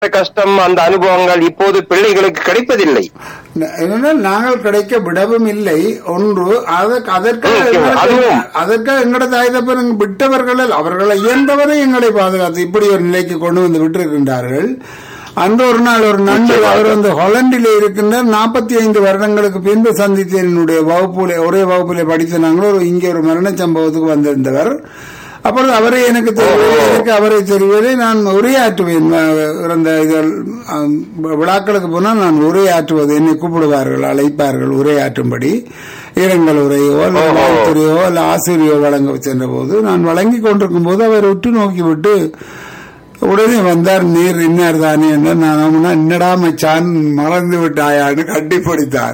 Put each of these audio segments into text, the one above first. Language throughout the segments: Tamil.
கஷ்டம் அந்த அனுபவங்கள் இப்போது பிள்ளைகளுக்கு கிடைப்பதில்லை ஏனென்றால் நாங்கள் கிடைக்க விடவும் இல்லை ஒன்று அதற்கு அதற்காக ம், எங்களுக்கு- அதுவும். அதற்காக எங்களோட தாய் தப்பன் விட்டவர்கள் அல்ல. அவர்களை இயன்றவரை எங்களை பாதுகாத்து இப்படி ஒரு நிலைக்கு கொண்டு வந்து விட்டிருக்கின்றார்கள் அன்று ஒரு நாள் ஒரு நண்பர் அவர் வந்து ஹொலண்டிலே இருக்கின்ற நாற்பத்தி ஐந்து வருடங்களுக்கு பின்பு சந்தித்த என்னுடைய வகுப்புல ஒரே வகுப்பிலே படித்த நாங்களும் ஒரு இங்கே ஒரு மரண சம்பவத்துக்கு வந்திருந்தவர் அப்புறம் அவரை எனக்கு தெரியவில்லை எனக்கு அவரை தெரியவில்லை நான் உரையாற்றுவேன் அஹ், இறந்த இதழ் அஹ், விழாக்களுக்கு போனால் நான் உரையாற்றுவது என்னை கூப்பிடுவார்கள் அழைப்பார்கள் உரையாற்றும்படி இரங்கல் உரையோ அல்ல வாழ்த்துறையோ அல்ல ஆசிரியோ வழங்க சென்ற போது நான் வழங்கி கொண்டிருக்கும் போது அவர் உற்று நோக்கி விட்டு உடனே வந்தார் நீர் இன்னார் தானே என்ன நான் அவனா, என்னடா மச்சான் மறந்து விட்டாயான்னு கட்டி பிடித்தார்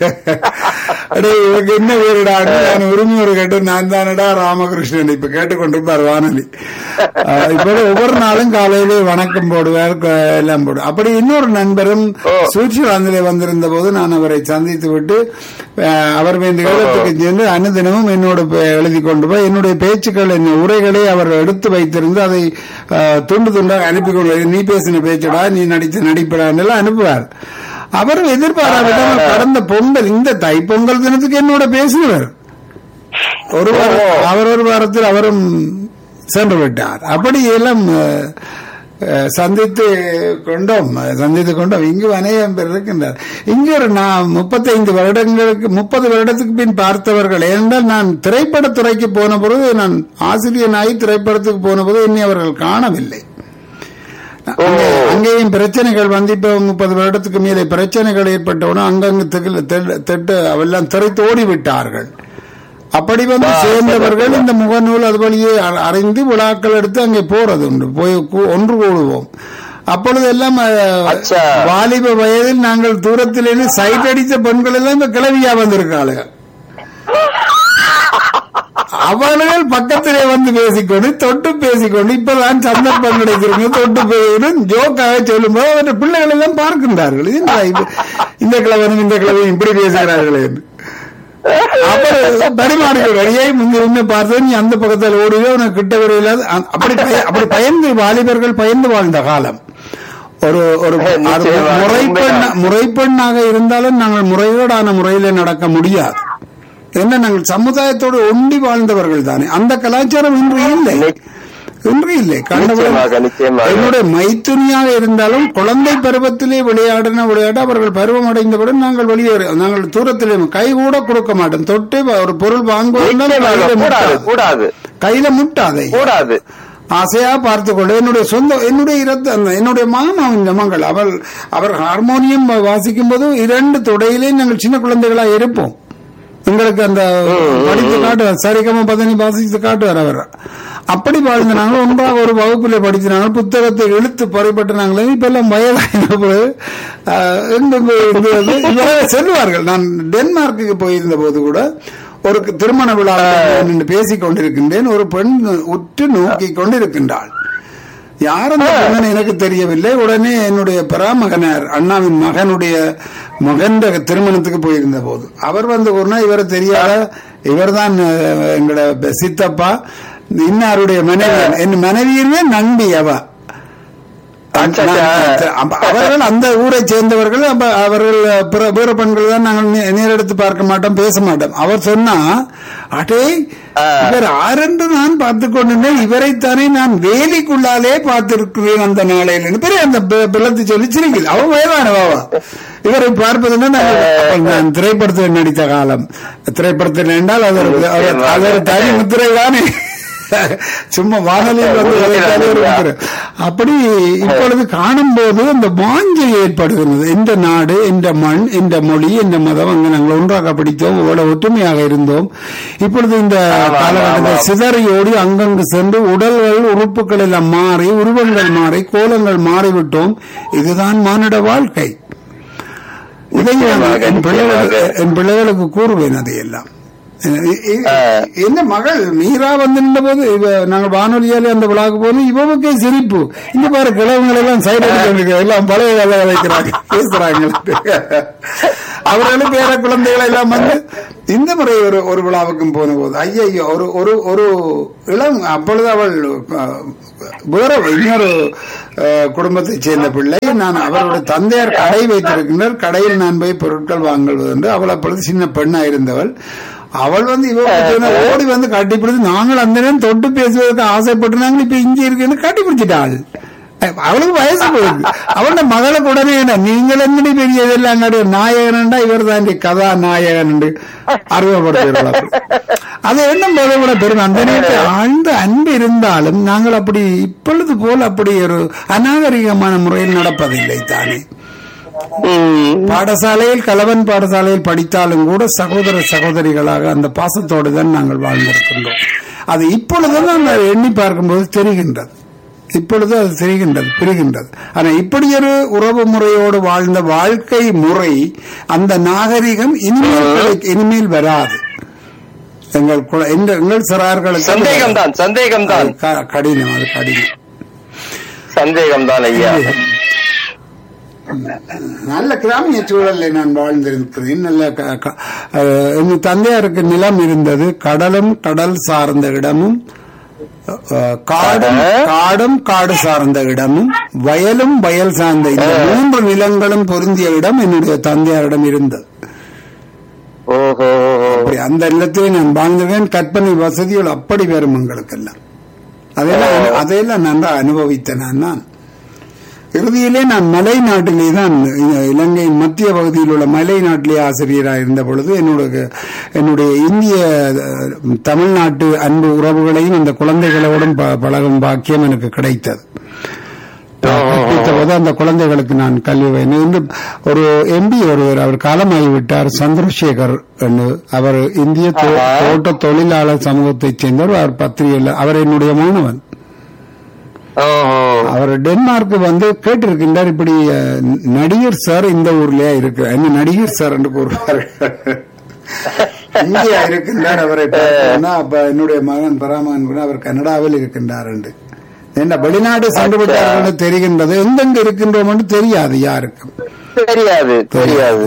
அடே இவருக்கு என்ன வீடுடான்னு நான் உரிமை ஒரு கேட்டு நான் தானடா ராமகிருஷ்ணன் இப்ப கேட்டுக்கொண்டிருப்பார் வானொலி ஆஹ் இப்ப ஒவ்வொரு நாளும் காலையிலே வணக்கம் போடுவார் க- எல்லாம் போடுவார் அப்படி இன்னொரு நண்பரும் சுவிட்சர்லாந்திலே வந்திருந்த போது நான் அவரை சந்தித்து விட்டு ஆஹ் அவர் இந்த இடத்துக்கு சென்று அனுதினமும் என்னோட பே- எழுதி கொண்டு போய் என்னுடைய பேச்சுக்கள் என்ன உரைகளை அவர் எடுத்து வைத்திருந்து அதை ஆஹ், துண்டு துண்டாக அனுப்பி கொண்டு போய், நீ பேசின பேச்சடா நீ நடித்த நடிப்படான்னு எல்லாம் அனுப்புவார் அவரும் எதிர்பாராவிடம் கடந்த பொங்கல் இந்த தைப்பொங்கல் தினத்துக்கு என்னோட பேசினவர் ஒரு வாரம் அவர் ஒரு வாரத்தில் அவரும் சென்று விட்டார் அப்படி எல்லாம் அஹ், அஹ், சந்தித்து கொண்டோம் அஹ், சந்தித்து கொண்டோம் இங்கு அநேகம் பேர் இருக்கின்றார் இங்கு ஒரு நான் முப்பத்தைந்து வருடங்களுக்கு முப்பது வருடத்துக்கு பின் பார்த்தவர்கள் ஏனென்றால் நான் திரைப்படத்துறைக்கு போன பொழுது நான் ஆசிரியனாகி திரைப்படத்துக்கு போன போது என்னை அவர்கள் காணவில்லை அங்கே- அங்கேயும் பிரச்சனைகள் வந்து இப்ப முப்பது வருடத்துக்கு மேலே பிரச்சனைகள் ஏற்பட்டவுடன் அங்கங்கு திகில் தெ- திட்டு அவெல்லாம் திரைத்து ஓடி விட்டார்கள் அப்படி வந்து சேர்ந்தவர்கள் இந்த முகநூல் அது வழியே அ- அறிந்து விழாக்கள் எடுத்து அங்கே போறது உண்டு போய் கூ- ஒன்று கூடுவோம் அப்பொழுது எல்லாம் அஹ், அச்சா. வாலிப வயதில் நாங்கள் தூரத்திலேயே சைட் அடித்த பெண்கள் எல்லாம் இப்ப கிளவியா வந்திருக்காளுங்க அவர்கள் பக்கத்திலே வந்து பேசிக்கொண்டு தொட்டு பேசிக்கொண்டு இப்பதான் சந்தர்ப்பம் கிடைக்கிறது தொட்டு பேசிக்கொண்டு ஜோக்காக சொல்லும்போது அவருடைய பிள்ளைகள் எல்லாம் பார்க்கின்றார்கள் இது என்னடா இது? இந்த கிழவனும் இந்த கிழவனும் இப்படி பேசுகிறார்களே என்று. அப்புறம் பரிமாறுகள் ஐயா முந்தி உன்னை பார்த்தது நீ அந்த பக்கத்தில் ஓடுவே உனக்கு கிட்ட வரையிலாது அப்படி பய- அப்படி பயந்து வாலிபர்கள் பயந்து வாழ்ந்த காலம் ஒரு ஒரு நிச்சயமாக, முறைப்பெண் உண்மைதான். முறைப்பெண்ணாக இருந்தாலும் நாங்கள் முறையோடான முறையில நடக்க முடியாது என்ன நாங்கள் சமுதாயத்தோடு ஒண்டி வாழ்ந்தவர்கள் தானே அந்த கலாச்சாரம் இன்று இல்லை இன்று இல்லை கண்டவர்கள் நிச்சயமாக, நிச்சயமாக. என்னுடைய மைத்துனியாக இருந்தாலும் குழந்தை பருவத்திலே விளையாடின விளையாட்டு அவர்கள் பருவம் அடைந்தவுடன் நாங்கள் வெளியேறு நாங்கள் தூரத்திலே கை கூட கொடுக்க மாட்டோம் தொட்டு ஒரு பொருள் வாங்குவதும் நிச்சயமாக, கையில கூடாது முட்டாது. கூடாது கையில முட்டாதை கூடாது ஆசையா பார்த்துக் கொள்ள என்னுடைய சொந்த என்னுடைய இரத்த அந்த என்னுடைய மாமாவின் மகள் அவள் அவர் ஹார்மோனியம் வாசிக்கும் போது இரண்டு தொடையிலே நாங்கள் சின்ன குழந்தைகளா இருப்போம் எங்களுக்கு அந்த படித்து காட்டுவார் சரிகம பதனி வாசித்து காட்டுவார் அவர் அப்படி வாழ்ந்த நாங்கள் ஒன்றாக ஒரு வகுப்பிலே படிச்சினாங்க புத்தகத்தை இழுத்து பறிப்பட்டு நாங்களே இப்ப எல்லாம் வயதான பிறகு, ஆஹ், எங்கெங்க இருந்து வந்து இவராக செல்வார்கள் நான் டென்மார்க்குக்கு போயிருந்த போது கூட ஒரு திருமண விழா நின்று பேசிக் கொண்டிருக்கின்றேன் ஒரு பெண் உற்று நோக்கி கொண்டிருக்கின்றாள் யார் அந்த பெண்ணு எனக்கு தெரியவில்லை உடனே என்னுடைய பராமகனார் அண்ணாவின் மகனுடைய மகன் திருமணத்துக்கு போயிருந்த போது அவர் வந்து கூறினா இவரை தெரியாத இவர்தான் அஹ், எங்களோட சித்தப்பா இன்னாருடைய மனைவி என் மனைவியுமே நம்பி அவ அச்சா, அச்சா. அப்ப அவர்கள் அந்த ஊரை சேர்ந்தவர்கள் அப்ப அவர்கள் பிற பிற பெண்கள் தான் நாங்கள் நே- நேரெடுத்து பார்க்க மாட்டோம் பேச மாட்டோம் அவர் சொன்னா அடே ஆ. இவர் ஆரென்று நான் பார்த்து கொண்டிருந்தேன் இவரைத்தானே நான் வேலிக்குள்ளாலே பார்த்திருக்கிறேன் அந்த நாளையில் பெரிய அந்த பி- பிள்ளத்து சொல்லி சிரிக்கல அவ வயதானவாவா இவரை பார்ப்பதுன்னா நாங்கள் அப்ப நான் திரைப்படத்தில் நடித்த காலம் திரைப்படத்தில் என்றால் அது ஒரு- அது- அது ஒரு தனி முத்திரை தானே சும்மா வானொலியில் வந்து வளைத்தாலே ஒரு முத்திரை. அப்படி இப்பொழுது காணும் போது அந்த வாஞ்சை ஏற்படுகிறது இந்த நாடு இந்த மண் இந்த மொழி இந்த மதம் அங்கு நாங்கள் ஒன்றாக படித்தோம் இவ்வளவு ஒற்றுமையாக இருந்தோம் இப்பொழுது இந்த காலகட்டத்தில் சிதறி ஓடி அங்கங்கு சென்று உடல்கள் உறுப்புகள் எல்லாம் மாறி உருவங்கள் மாறி கோலங்கள் மாறிவிட்டோம் இதுதான் மானிட வாழ்க்கை இதை நான் நிச்சயமாக, என் பிள்ளைகளுக்கு நிச்சயமாக. என் பிள்ளைகளுக்கு கூறுவேன் அதையெல்லாம் இ- இ- இந்த மகள் மீரா வந்து நின்ற போது இவ நாங்க வானொலியாலே அந்த விழாக்கு போனோம் இவனுக்கே சிரிப்பு இங்க பாரு கிழவங்கள் எல்லாம் சைடு அடிக்க எல்லாம் பழைய கதை வைக்கிறாங்க பேசுறாங்க அவர்களும் பேர குழந்தைகள் எல்லாம் வந்து இந்த முறை ஒரு ஒரு விழாவுக்கும் போன போது ஐயோ ஒரு ஒரு ஒரு இளம் அப்பொழுது அவள் அஹ், வேற இன்னொரு அஹ், குடும்பத்தைச் சேர்ந்த பிள்ளை நான் அவருடைய தந்தையார் கடை வைத்திருக்கின்றார் கடையில் நான் போய் பொருட்கள் வாங்குவது என்று அவள் அப்பொழுது சின்ன பெண்ணா இருந்தவள் அவள் வந்து இவ சொன்ன ஓடி வந்து கட்டிப்பிடிச்சு நாங்கள் அந்த நேரம் தொட்டு பேசுவதற்கு ஆசைப்பட்டு நாங்கள் இப்ப இங்கே இருக்கேன்னு கட்டிப்பிடிச்சிட்டாள் அவளுக்கு வயசு போயிருக்கு அவன மகளுக்கு உடனே என்ன நீங்கள் என்னடி பெரிய இதெல்லாம் நடு நாயகன்டா இவர் தான் கதாநாயகன் அறிமுகப்படுத்துகிறார் அது என்ன போதை விட பெரும் அந்த நேரத்தில் ஆழ்ந்த அன்பு இருந்தாலும் நாங்கள் அப்படி இப்பொழுது போல் அப்படி ஒரு அநாகரிகமான முறையில் நடப்பதில்லை தானே ம். பாடசாலையில் கலவன் பாடசாலையில் படித்தாலும் கூட சகோதர சகோதரிகளாக அந்த பாசத்தோடு தான் நாங்கள் வாழ்ந்திருக்கின்றோம் அது இப்பொழுதுதான் நான் எண்ணி பார்க்கும்போது தெரிகின்றது இப்பொழுது அது தெரிகின்றது புரிகின்றது ஆனா இப்படி ஒரு உறவு முறையோடு வாழ்ந்த வாழ்க்கை முறை அந்த நாகரிகம் இனிமேல் கிடைக்க- இனிமேல் வராது எங்கள் குல- எங்கள் எங்கள் சிறார்களுக்கு சந்தேகம் தான் சந்தேகம் தான் அது க- கடினம் அது கடினம் சந்தேகம் தான் ஐயா நல்ல கிராமிய சூழல்ல நான் வாழ்ந்திருக்கிறேன் நல்ல க- க- அஹ், எங்க தந்தையாருக்கு நிலம் இருந்தது கடலும் கடல் சார்ந்த இடமும் அஹ், காடும் காடும் காடு சார்ந்த இடமும் வயலும் வயல் சார்ந்த இந்த மூன்று நிலங்களும் பொருந்திய இடம் என்னுடைய தந்தையாரிடம் இருந்தது ஓஹோ அப்படி அந்த இல்லத்திலே நான் வாழ்ந்திருக்கேன் கற்பனை வசதிகள் அப்படி வரும் எங்களுக்கெல்லாம் அதையெல்லாம் அனு- அதையெல்லாம் நன்றாக அனுபவித்தேன் நான் நான் இறுதியிலே நான் மலை நாட்டிலே தான் இ- இலங்கையின் மத்திய பகுதியில் உள்ள மலை நாட்டிலே ஆசிரியராக இருந்த பொழுது என்னுடைய என்னுடைய இந்திய அஹ், தமிழ்நாட்டு அன்பு உறவுகளையும் அந்த குழந்தைகளோடும் ப- பழகும் பாக்கியம் எனக்கு கிடைத்தது கற்பித்த போது அந்த குழந்தைகளுக்கு நான் கல்வி வயது இன்று ஒரு எம்பி ஒருவர் அவர் காலமாகிவிட்டார் சந்திரசேகர் என்று அவர் இந்திய தோ- தோட்ட தொழிலாளர் சமூகத்தைச் சேர்ந்தவர் அவர் பத்திரிகையில் அவர் என்னுடைய மாணவன் ஓஹோ அவர் டென்மார்க் வந்து கேட்டிருக்கின்றார் இப்படி அஹ், நடிகர் சார் இந்த ஊர்லயே இருக்கு என்ன நடிகர் சார் என்று கூறுவார் இந்தியா இருக்கின்றார் அவரை பார்த்தோம்னா அப்ப என்னுடைய மகன் பராமகன் கூட அவர் கனடாவில் இருக்கின்றார் என்று என்ன வெளிநாடு சென்று விட்டார்கள் என்று தெரிகின்றது எங்கெங்க இருக்கின்றோம் என்று தெரியாது யாருக்கும் தெரியாது தெரியாது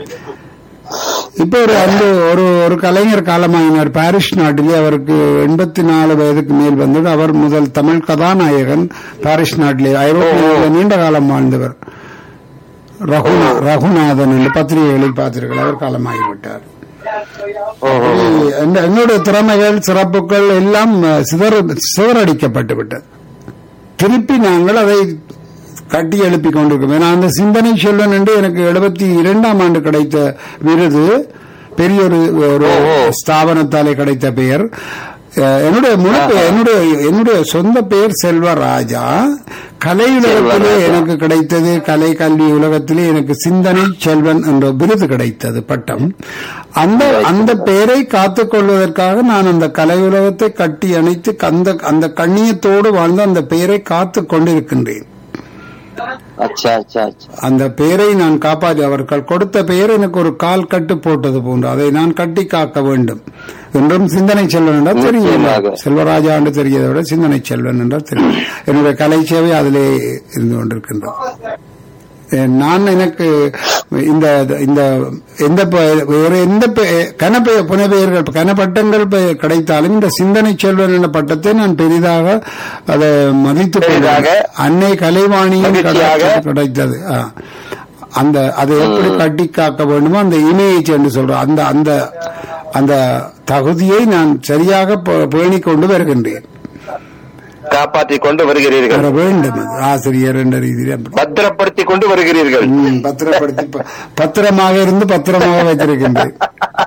இப்ப ஒரு அந்த ஒரு ஒரு கலைஞர் காலமாகினார் பாரிஸ் நாட்டிலே அவருக்கு எண்பத்தி நாலு வயதுக்கு மேல் வந்தது அவர் முதல் தமிழ் கதாநாயகன் பாரிஸ் நாட்டிலே ஐரோப்பிய நீண்ட காலம் வாழ்ந்தவர் ரகுநா ரகுநாதன் என்று பத்திரிகைகளில் பார்த்தீர்கள் அவர் காலமாகிவிட்டார் ஓஹோ என்ன- என்னுடைய திறமைகள் சிறப்புகள் எல்லாம் அஹ், சிதற சிதறடிக்கப்பட்டு விட்டது திருப்பி நாங்கள் அதை கட்டி எழுப்பி கொண்டிருக்கோம் ஏன்னா அந்த சிந்தனை செல்வன் என்று எனக்கு எழுபத்தி இரண்டாம் ஆண்டு கிடைத்த விருது பெரிய ஒரு ஒரு ஸ்தாபனத்தாலே கிடைத்த பெயர் அஹ், என்னுடைய முழு பெயர் என்னுடைய என்னுடைய சொந்த பெயர் செல்வராஜா கலை உலகத்திலே எனக்கு கிடைத்தது கலை கல்வி உலகத்திலே எனக்கு சிந்தனை செல்வன் என்ற விருது கிடைத்தது பட்டம் அந்த அந்த பெயரை காத்துக் கொள்வதற்காக நான் அந்த கலை உலகத்தை கட்டி அணைத்து அந்த அந்த கண்ணியத்தோடு வாழ்ந்து அந்த பெயரை காத்துக் கொண்டிருக்கின்றேன் அச்சா அச்சா அச்சா அந்த பெயரை நான் காப்பாற்றி அவர்கள் கொடுத்த பெயர் எனக்கு ஒரு கால் கட்டு போட்டது போன்று அதை நான் கட்டி காக்க வேண்டும் என்றும் சிந்தனை செல்வன் என்றால் தெரியும் நிச்சயமாக. செல்வராஜா என்று தெரியதை விட சிந்தனை செல்வன் என்றால் தெரியும் என்னுடைய கலை சேவை அதிலே இருந்து கொண்டிருக்கின்றது அஹ் நான் எனக்கு இந்த இந்த எந்த பெ- வேற எந்த பெ- கனப்பெ புனைப்பெயர்கள் கனப்பட்டங்கள் பெ- கிடைத்தாலும் இந்த சிந்தனை செல்வன் என்ற பட்டத்தை நான் பெரிதாக அதை மதித்து பெரிதாக, கொண்டேன். அன்னை கலைவாணியும் மகிழ்ச்சியாக. கிடைத்தது- கிடைத்தது ஆ. அந்த அதை எப்படி கட்டி காக்க வேண்டுமோ அந்த இமேஜ் என்று சொல்றோம் அந்த அந்த அந்த தகுதியை நான் சரியாக ப- பேணிக் கொண்டு வருகின்றேன் காப்பாற்றிக் கொண்டு வருகிறீர்கள் வர வேண்டும் அது ஆசிரியர் என்ற ரீதியில் அப்படி. பத்திரப்படுத்திக் கொண்டு வருகிறீர்கள் ம், பத்திரப்படுத்தி ப- பத்திரமாக இருந்து பத்திரமாக வைத்திருக்கின்றேன்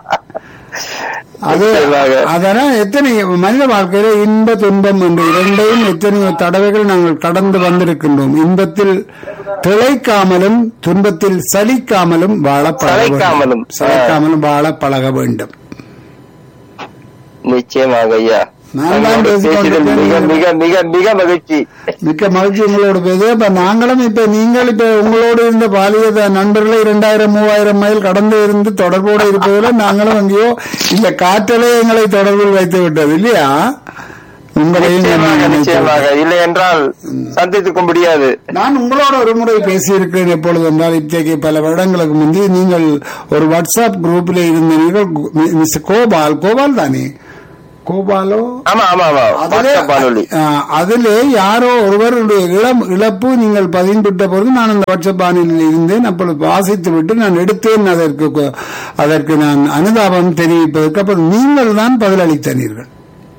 அது நிச்சயமாக. அதனால் எத்தனை மனித வாழ்க்கையில இன்ப துன்பம் என்று இரண்டையும் எத்தனையோ தடவைகள் நாங்கள் கடந்து வந்திருக்கின்றோம் இன்பத்தில் திளைக்காமலும் துன்பத்தில் சலிக்காமலும் வாழ பழக வேண்டும். சளைக்காமலும். சளைக்காமலும் வாழ பழக வேண்டும் நிச்சயமாக ஐயா நான் தான் உங்களோட பேசியதில் மிக பேசிக்கொண்டிருக்கேன் மிக மிக மிக மகிழ்ச்சி மிக்க மகிழ்ச்சி உங்களோட பேச இப்ப நாங்களும் இப்ப நீங்கள் இப்ப உங்களோடு இருந்த பாலிய த- நண்பர்களை இரண்டாயிரம் மூவாயிரம் மைல் கடந்து இருந்து தொடர்போடு இருப்பதில் நாங்களும் எங்கேயோ இந்த காற்றலே எங்களை தொடர்பில் வைத்து விட்டது இல்லையா உங்களையும் நான் நிச்சயமாக நினைத்தேன். நிச்சயமாக இல்லை என்றால் சந்தித்துக்க முடியாது நான் உங்களோட ஒரு முறை பேசியிருக்கிறேன் எப்பொழுது என்றால் இத்தகைய பல வருடங்களுக்கு முந்தி நீங்கள் ஒரு வாட்ஸ்அப் குரூப்பில் இருந்தீர்கள் கு- மிஸ் கோபால் கோபால் தானே கோபாலோ ஆமா ஆமா ஆமா அதிலே வாட்ஸ்அப் வானொலி ஆ, அதிலே யாரோ ஒருவருடைய இளம் இழப்பு நீங்கள் பதிவிட்ட பொழுது நான் அந்த வாட்ஸ்அப் வானிலையில் இருந்தேன் அப்பொழுது வாசித்து விட்டு நான் எடுத்தேன் அதற்கு கொ- அதற்கு நான் அனுதாபம் தெரிவிப்பதற்கு அப்புறம் நீங்கள் தான் பதிலளித்தனீர்கள்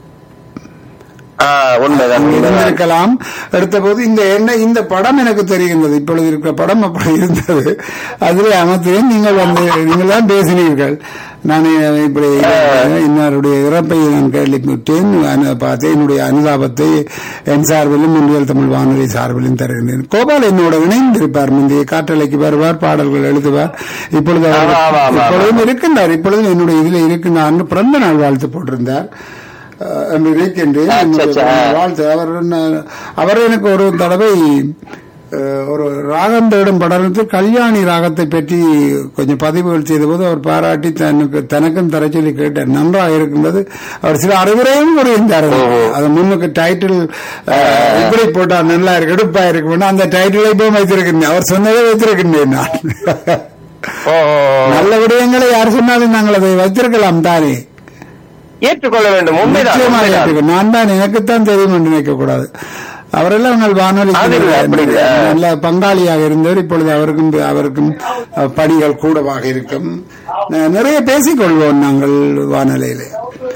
ஆ, உண்மைதான் உண்மைதான். இருந்திருக்கலாம் எடுத்தபோது இந்த என்ன இந்த படம் எனக்கு தெரிகின்றது இப்பொழுது இருக்கிற படம் அப்படி இருந்தது அதில் அமர்த்தேன் நீங்கள் வந்து நீங்கள் தான் பேசினீர்கள் நான் இப்படி என்னுடைய இறப்பை நான் கேள்விப்பட்டேன் அனு- பார்த்தேன் என்னுடைய அனுதாபத்தை என் சார்பிலும் முன்னியல் தமிழ் வானொலி சார்பிலும் தருகின்றேன் கோபால் என்னோட இணைந்திருப்பார் முந்தைய காற்றலைக்கு வருவார் பாடல்கள் எழுதுவார் இப்பொழுது அவர் ஆமா, ஆமா, ஆமா. இப்பொழுதும் இருக்கின்றார் இப்பொழுதும் என்னுடைய இதில் இருக்கின்றார் பிறந்த நாள் வாழ்த்து போட்டிருந்தார் அஹ், என்று நினைக்கின்றேன் அச்சா, என்னுடைய அச்சா. வாழ்த்து அவர் என்ன- அவர் எனக்கு ஒரு தடவை அஹ், ஒரு ராகம் தேடும் படத்தில் கல்யாணி ராகத்தை பற்றி கொஞ்சம் பதிவுகள் செய்தபோது அவர் பாராட்டி தனக்கு தனக்கும் தர சொல்லி கேட்டார் நன்றாக இருக்கின்றது அவர் சில அறிவுரையும் கூறியிருந்தார் அது முன்னுக்கு டைட்டில் இப்படி போட்டார் நல்லா இருக்கு எடுப்பா இருக்கு அந்த டைட்டிலை இப்போ வைத்திருக்கின்றேன் அவர் சொன்னதை வைத்திருக்கின்றேன் நான் ஓ, ஓ, ஓ. நல்ல விடயங்களை யார் சொன்னாலும் நாங்கள் அதை வைத்திருக்கலாம் தானே ஏற்றுக்கொள்ள வேண்டும் உண்மைதான் நிச்சயமாக உண்மைதான். ஏற்றுக்கொள். நான் தான் எனக்குத்தான் தெரியும் என்று நினைக்க கூடாது அவரெல்லாம் உங்கள் வானொலி அது இல்லை, அப்படி இல்லை. நல்ல பங்காளியாக இருந்தவர் இப்பொழுது அவருக்கும் அவருக்கும் அஹ், படிகள் கூடவாக இருக்கும் ந- நிறைய பேசிக்கொள்வோம் நாங்கள் வானொலியிலே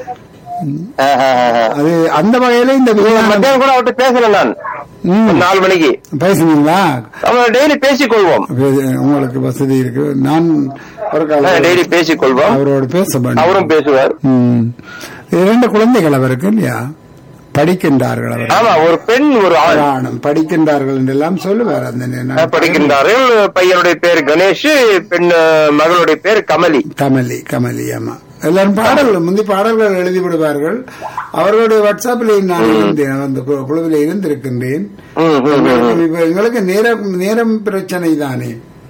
ஆ, ஆ, ஆ. அது அந்த வகையில இந்த விஞ்ஞானம் மத்தியானம் கூட அவர்கிட்ட பேசல நான் ம், ஒரு நாலு மணிக்கு பேசுனீங்களா நம்ம டெய்லி பேசிக்கொள்வோம் பே- உங்களுக்கு வசதி இருக்கு நான் ஒரு காலம் டெய்லி பேசிக்கொள்வோம் அவரோடு பேச வேண்டும் அவரும் பேசுவார் ம். இரண்டு குழந்தைகள் அவருக்கு இல்லையா படிக்கின்றார்கள் அவர் ஆமா ஒரு பெண் ஒரு ஆண் புராணம் படிக்கின்றார்கள் என்றெல்லாம் சொல்லுவார் அந்த நேரம். படிக்கின்றார்கள் பையனுடைய பேர் கணேஷ் பெண் மகளுடைய பேர் கமலி கமலி கமலி ஆமா எல்லாரும் பாடல்கள் முந்தி பாடல்கள் எழுதி விடுவார்கள் அவர்களுடைய வாட்ஸ்அப்பில் நான் இருந்தேன் அந்த கு- குழுவில் இருந்திருக்கின்றேன் ம், ம், ம், ம். இப்ப எங்களுக்கு நேரம் நேரம் பிரச்சனை தானே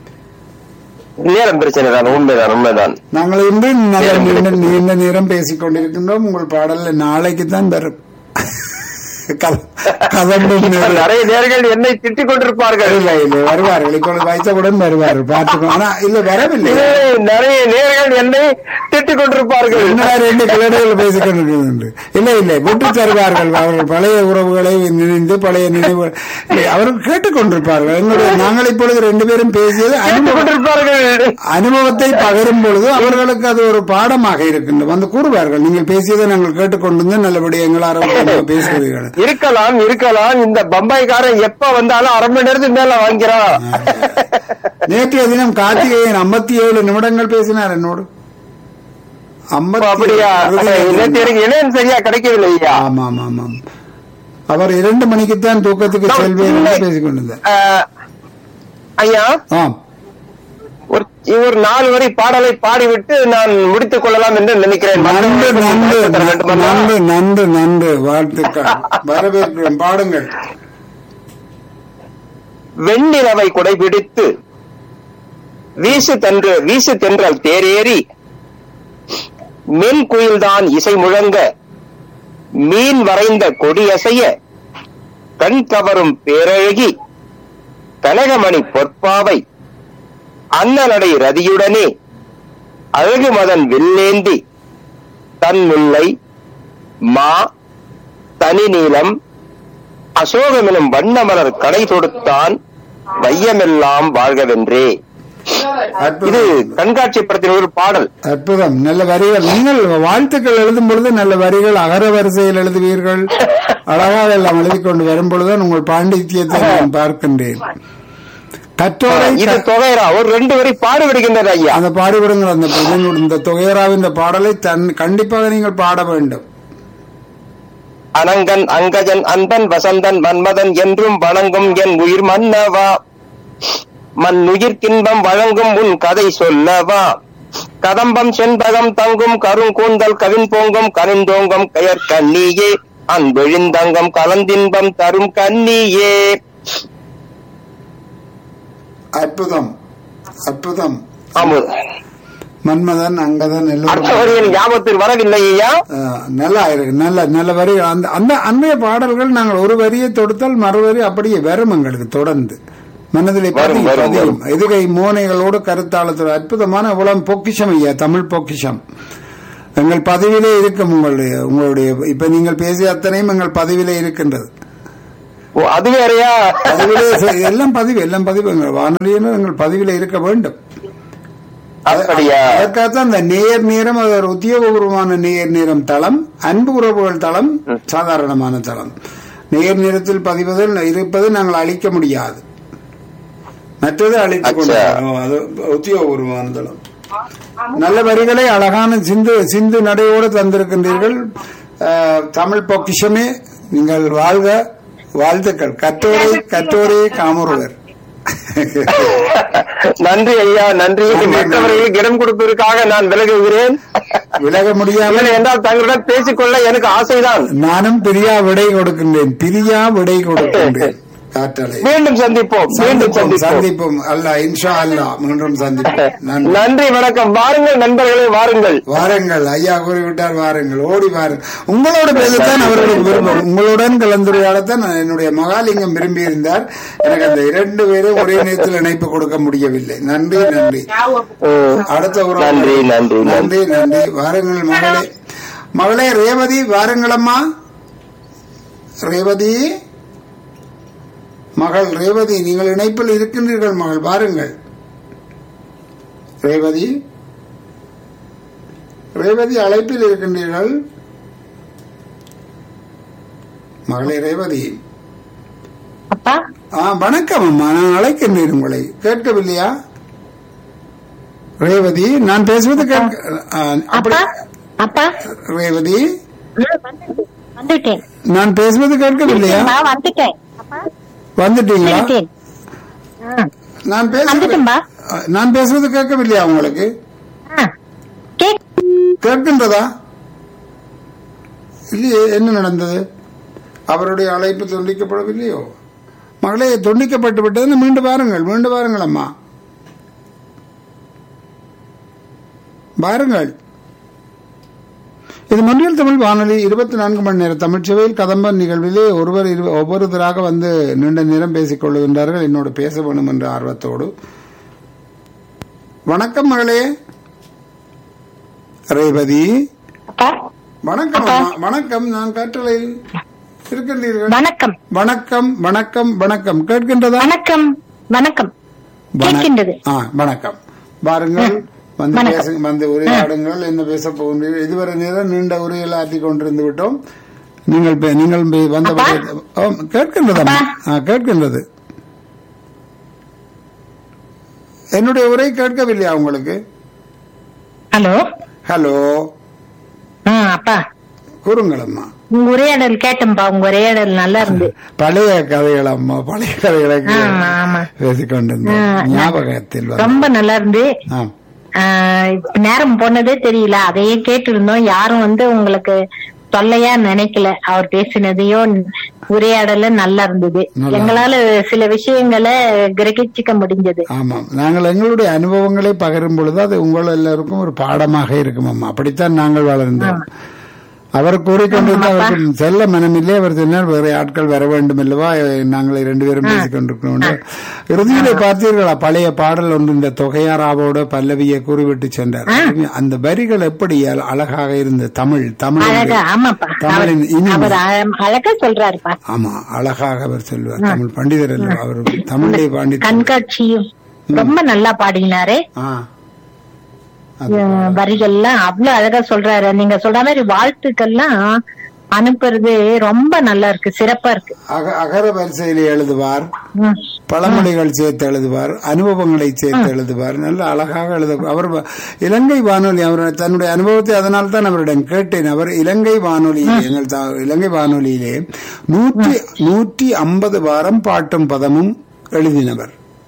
நேரம் பிரச்சனை தான் உண்மைதான் உண்மைதான் நாங்கள் இன்று நல்ல நீண்ட நீண்ட நேரம் பேசிக் கொண்டிருக்கின்றோம் உங்கள் பாடல் நாளைக்கு தான் வரும் கத- கதம்பும் நேரம். நிறைய நேர்கள் என்னை திட்டிக் கொண்டிருப்பார்கள் இல்லை இல்லை வருவார்கள் இப்பொழுது வைத்தவுடன் வருவார்கள் பார்த்துக்கோ ஆனா இல்ல வரவில்லை இல்லை, நிறைய நேர்கள் என்னை திட்டிக் கொண்டிருப்பார்கள் என்னடா ரெண்டு கிழடுகள் பேசிக் கொண்டிருக்கிறது இல்லை இல்லை விட்டு தருவார்கள் அவர்கள் பழைய உறவுகளை நினைந்து பழைய நினைவு இல்லை, அவர்கள் கேட்டுக்கொண்டிருப்பார்கள் எங்களுடைய நாங்கள் இப்பொழுது ரெண்டு பேரும் பேசியது திட்டிக் அனுபவம் கொண்டிருப்பார்கள் அனுபவத்தை பகிரும் பொழுது அவர்களுக்கு அது ஒரு பாடமாக இருக்கின்றது வந்து கூறுவார்கள் நீங்கள் பேசியதை நாங்கள் கேட்டுக்கொண்டிருந்து நல்லபடியாக எங்களால் பேசுவீர்கள் இருக்கலாம் இருக்கலாம் இந்த பம்பாய்க்காரன் எப்ப வந்தாலும் அரை மணி நேரத்துக்கு மேல வாங்கிறான் நேற்றைய தினம் கார்த்திகேயன் ஐம்பத்தி ஏழு நிமிடங்கள் பேசினார் என்னோடு ஓ, ஐம்பத்தி அப்படியா நேற்று எனக்கு இணையம் சரியா கிடைக்கவில்லை ஐயா ஆமா ஆமா ஆமாம் அவர் இரண்டு மணிக்குத்தான் தூக்கத்துக்கு நான் செல்வேன் இல்லை. என்று பேசிக் கொண்டிருந்தார் ஆஹ், ஐயா ஆம் ஒரு ஒரு நாலு வரி பாடலை பாடிவிட்டு நான் முடித்துக் கொள்ளலாம் என்று நினைக்கிறேன் நன்று நன்று மற்றவர்களுக்கு வேண்டுமல்லா? நன்று நன்று நன்று வாழ்த்துக்கள் வரவேற்கிறோம் பாடுங்கள் வெண்ணிலவை குடைபிடித்து வீசு தென்று வீசு தென்றல் தேரேறி மென் குயில்தான் இசை முழங்க மீன் வரைந்த கொடியசைய கண் கவரும் பேரழகி கனகமணி பொற்பாவை அன்னநடை ரதியுடனே அழகு மதன் வில்லேந்தி தன் முல்லை மா தனி நீலம் அசோகமெனும் வண்ணமலர் கடை தொடுத்தான் வையமெல்லாம் வாழ்கவென்றே இது அற்புதம் கண்காட்சி படத்தின் ஒரு பாடல் அற்புதம் நல்ல வரிகள் நீங்கள் வாழ்த்துக்கள் எழுதும் பொழுது நல்ல வரிகள் அகர வரிசையில் எழுதுவீர்கள் அழகாக எல்லாம் எழுதிக் கொண்டு வரும் பொழுதுதான் உங்கள் பாண்டித்யத்தை நான் பார்க்கின்றேன் கற்றோரை இது தொகைரா ஒரு ரெண்டு வரி பாடுபடுகின்றது ஐயா அந்த பாடுபடுங்கள் அந்த இதனோட- இந்த தொகையராவின் இந்த பாடலை தன் கண்டிப்பாக நீங்கள் பாட வேண்டும் அனங்கன் அங்கஜன் அன்பன் வசந்தன் மன்மதன் என்றும் வணங்கும் என் உயிர் மன்னவா மண் உயிர்க்கின்பம் வழங்கும் உன் கதை சொல்லவா கதம்பம் செண்பகம் தங்கும் கருங்கூந்தல் கவின் போங்கும் கனிந்தோங்கும் கயற் கண்ணியே அன்பெழிந்தங்கம் கலந்தின்பம் தரும் கண்ணியே அற்புதம் அற்புதம் ஆமா மன்மதன் அங்கதன் எல்லோரும் அடுத்த வரியில் ஞாபகத்தில் வரவில்லை ஐயா ஆ, நல்லா இருக்கு நல்ல நல்ல வரி அந்த அந்த அன்றைய பாடல்கள் நாங்கள் ஒரு வரியை தொடுத்தால் மறுவரி அப்படியே வரும் எங்களுக்கு தொடர்ந்து மனதிலே வரும், பதியும், வரும், பதியும். எதுகை மோனைகளோடு கருத்தாளத்தோடு அற்புதமான உலகம் பொக்கிஷம் ஐயா தமிழ் பொக்கிஷம் எங்கள் பதிவிலே இருக்கும் உங்களுடைய உங்களுடைய இப்ப நீங்கள் பேசிய அத்தனையும் எங்கள் பதிவிலே இருக்கின்றது ஓ, அது வேறையா பதிவிலே செ- எல்லாம் பதிவு எல்லாம் பதிவு எங்கள் வானொலியினர் எங்கள் பதிவிலே இருக்க வேண்டும் அப்படியா அதற்காகத்தான் அந்த நேர் நேரம் அது ஒரு உத்தியோகபூர்வமான நேர் நேரம் தளம் அன்பு உறவுகள் தளம் சாதாரணமான தளம் நேர் நேரத்தில் பதிவதில் இருப்பது நாங்கள் அழிக்க முடியாது மற்றது அழித்துக் கொண்டு அச்சா. வரோம். அது உத்தியோகபூர்வமான தளம் நல்ல வரிகளை அழகான சிந்து சிந்து நடையோடு தந்திருக்கின்றீர்கள் அஹ், தமிழ் பொக்கிஷமே நீங்கள் வாழ்க வாழ்த்துக்கள் கற்றோரே கற்றோரே காமுறுவர் நன்றி ஐயா நன்றி நன்றி. மற்றவர்களுக்கு இடம் கொடுப்பதற்காக நான் விலகுகிறேன் விலக முடியாமல் இல்லை என்றால் தங்களுடன் பேசிக்கொள்ள எனக்கு ஆசைதான் நானும் பிரியா விடை கொடுக்கின்றேன் பிரியா விடை கொடுக்கின்றேன் காற்றலை மீண்டும் சந்திப்போம் மீண்டும் சந்திப்போம் சந்திப்போம் சந்திப்போம் அல்ல இன்ஷா அல்லா மீண்டும் சந்திப்போம் நன்றி நன்றி வணக்கம் வாருங்கள் நண்பர்களே வாருங்கள் வாருங்கள் ஐயா கூறிவிட்டார் வாருங்கள் ஓடி வாருங்கள் உங்களோட பேசத்தான் அவர்களுக்கு விருப்பம் உங்களுடன் கலந்துரையாடத்தான் நான் என்னுடைய மகாலிங்கம் விரும்பி இருந்தார் எனக்கு அந்த இரண்டு பேரும் ஒரே நேரத்தில் இணைப்பு கொடுக்க முடியவில்லை நன்றி நன்றி ம். அடுத்த உறவு நன்றி, நன்றி, நன்றி நன்றி வாருங்கள் மகளே மகளே ரேவதி வாருங்களம்மா ரேவதி மகள் ரேவதி நீங்கள் இணைப்பில் இருக்கின்றீர்கள் மகள் வாருங்கள் ரேவதி ரேவதி அழைப்பில் இருக்கின்றீர்கள் மகளே ரேவதி அப்பா ஆ வணக்கம் அம்மா நான் அழைக்கின்றேன் உங்களை கேட்கவில்லையா ரேவதி நான் பேசுவது கேட்க ஆ, அப்படி அப்பா அப்பா ரேவதி ம், வந்துட்டேன். வந்துட்டேன் நான் பேசுவது கேட்கவில்லையா நான் வந்துட்டேன் அப்பா வந்துட்டீங்களா வந்துட்டேன் ஆ, நான் பேசுவது வந்துட்டேன்பா ஆ, நான் பேசுவது கேட்கவில்லையா உங்களுக்கு ஆ, கேக் கேட்கின்றதா இல்லையே என்ன நடந்தது அவருடைய அழைப்பு துண்டிக்கப்படவில்லையோ மகளே துண்டிக்கப்பட்டு விட்டது மீண்டும் வாருங்கள் மீண்டும் வாருங்கள் அம்மா வாருங்கள் இது மொழியல் தமிழ் வானொலி இருபத்தி நான்கு மணி நேர தமிழ்ச்சபையில் கதம்பன் நிகழ்விலே ஒருவர் இரு- ஒவ்வொருத்தராக வந்து நீண்ட நேரம் பேசிக் கொள்கின்றார்கள் என்னோடு பேச வேண்டும் என்ற ஆர்வத்தோடு வணக்கம் மகளே ரேவதி அப்பா வணக்கம் அம்மா. வணக்கம் நான் கற்றலையில் இருக்கின்றீர்கள் வணக்கம் வணக்கம் வணக்கம் வணக்கம் கேட்கின்றதா வணக்கம் வணக்கம் வண- கேட்கின்றது ஆ வணக்கம் வாருங்கள் வந்து வணக்கம். பேச வந்து உரையாடுங்கள் என்ன பேச போகின்றீர்கள் இதுவரை நேரம் நீண்ட உரையில் ஆற்றி கொண்டிருந்து விட்டோம் நீங்கள் பே- நீங்கள் பே- வந்த ஓ, கேட்கின்றது அம்மா. ஆ, கேட்கின்றது என்னுடைய உரை கேட்கவில்லையா உங்களுக்கு ஹலோ ஹலோ ஆ அப்பா கூறுங்கள் அம்மா உங்க உரையாடல் கேட்டேன்பா உங்க உரையாடல் நல்லா இருந்து பழைய கதைகள் அம்மா பழைய கதைகளை ஆமா, ஆமா. பேசிக்கொண்டிருந்தோம் ஆ, ஞாபகத்தில் வந்து. ரொம்ப நல்லா இருந்து ஆம். ஆ, இப்ப நேரம் போனதே தெரியல அதையே கேட்டு இருந்தோம் யாரும் வந்து உங்களுக்கு தொல்லையா நினைக்கல அவர் பேசினதையும் உரையாடல நல்லா இருந்தது நல்லா. எங்களால சில விஷயங்களை கிரகிச்சுக்க முடிஞ்சது ஆமாம் நாங்கள் எங்களுடைய அனுபவங்களை பகிரும் பொழுது அது உங்கள் எல்லாருக்கும் ஒரு பாடமாக இருக்கும் அம்மா அப்படித்தான் நாங்கள் வளர்ந்தோம் அவர் கூறிக்கொண்டிருந்த அவருக்கு செல்ல மனமில்லை அவர் சொன்னார் வேறு ஆட்கள் வர வேண்டும் அல்லவா நாங்கள் இரண்டு பேரும் பேசிக் கொண்டிருக்கிறோம் இறுதியிலே பார்த்தீர்களா பழைய பாடல் ஒன்று இந்த தொகையாராவோட பல்லவியை கூறிவிட்டு சென்றார் அந்த வரிகள் எப்படி அழ- அழகாக இருந்த தமிழ் தமிழ் அழகா ஆமாப்பா அவர் தமிழின் இனிமை. அவர் அழ- அழகா சொல்றாருப்பா ஆமா அழகாக அவர் சொல்வார் தமிழ் பண்டிதர் அல்லவா அவர் தமிழை பாண்டித்தர் கண்காட்சியும் ரொம்ப நல்லா பாடினாரு ஆ அது அஹ் வரிகள்லாம் அவ்வளவு அழகா சொல்றாரு நீங்க சொல்ற மாதிரி வாழ்த்துக்கள்லாம் அனுப்புறது ரொம்ப நல்லா இருக்கு சிறப்பா இருக்கு அக- அகர வரிசையில் எழுதுவார் ம். பழமொழிகள் சேர்த்து எழுதுவார் அனுபவங்களை சேர்த்து எழுதுவார் நல்ல அழகாக எழுத அவர் வ- இலங்கை வானொலி அவர் தன்னுடைய அனுபவத்தை அதனால் தான் அவரிடம் கேட்டேன் அவர் இலங்கை வானொலியிலே எங்கள் தா- இலங்கை வானொலியிலே நூற்றி நூற்றி ஐம்பது வாரம் பாட்டும் பதமும் எழுதினவர்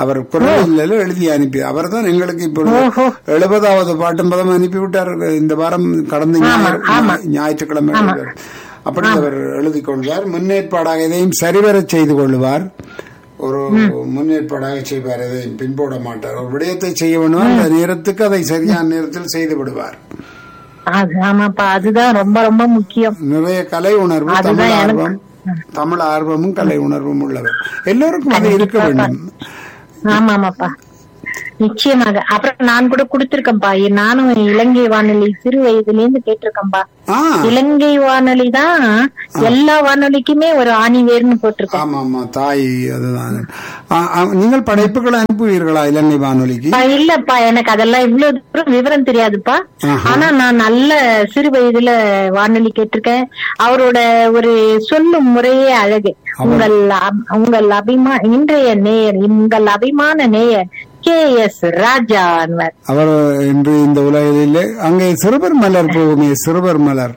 அவர் குரலில் எழுதி அனுப்பி அவர் தான் எங்களுக்கு இப்பொழுது ஓஹோ. எழுபதாவது பாட்டும் பதம் அனுப்பிவிட்டார் இந்த வாரம் கடந்த ஞாயிறு ஞாயிற்றுக்கிழமை அப்படி அவர் எழுதி கொள்வார் முன்னேற்பாடாக இதையும் சரிவரச் செய்து கொள்வார் ஒரு முன்னேற்பாடாக செய்வார் எதையும் பின்போட மாட்டார் ஒரு விடயத்தை செய்ய வேண்டும் அந்த நேரத்துக்கு அதை சரியான நேரத்தில் செய்து விடுவார் அது ஆமாப்பா அதுதான் ரொம்ப ரொம்ப முக்கியம் நிறைய கலை உணர்வு அதுதான் தமிழ் எனக்கு- ஆர்வம் தமிழ் ஆர்வமும் கலை உணர்வும் உள்ளவர் எல்லோருக்கும் அது இருக்க வேண்டும் ஆமா ஆமாப்பா நிச்சயமாக அப்புறம் நான் கூட கொடுத்திருக்கேன்ப்பா நானும் இலங்கை வானொலி சிறு வயதுல இருந்து கேட்டிருக்கேன்ப்பா ஆ இலங்கை வானொலி தான் எல்லா வானொலிக்குமே ஒரு ஆணிவேர்னு போட்டிருக்கேன் ஆமா ஆமா தாய் அதுதான் ஆ, ஆ, நீங்கள் படைப்புகளை அனுப்புவீர்களா இலங்கை வானொலிக்கு அப்பா, இல்லப்பா எனக்கு அதெல்லாம் இவ்வளவு தூரம் விவரம் தெரியாதுப்பா ஆஹா. ஆனா நான் நல்ல சிறு வயதுல வானொலி கேட்டிருக்கேன் அவரோட ஒரு சொல்லும் முறையே அழகு உங்கள் அப்- உங்கள் அபிமா இன்றைய நேயர் உங்கள் அபிமான நேயர் கே எஸ் ராஜா அன்வர் அவர் இன்று இந்த உலகிலே அங்கே சிறுவர் மலர் போகுமே சிறுவர் மலர்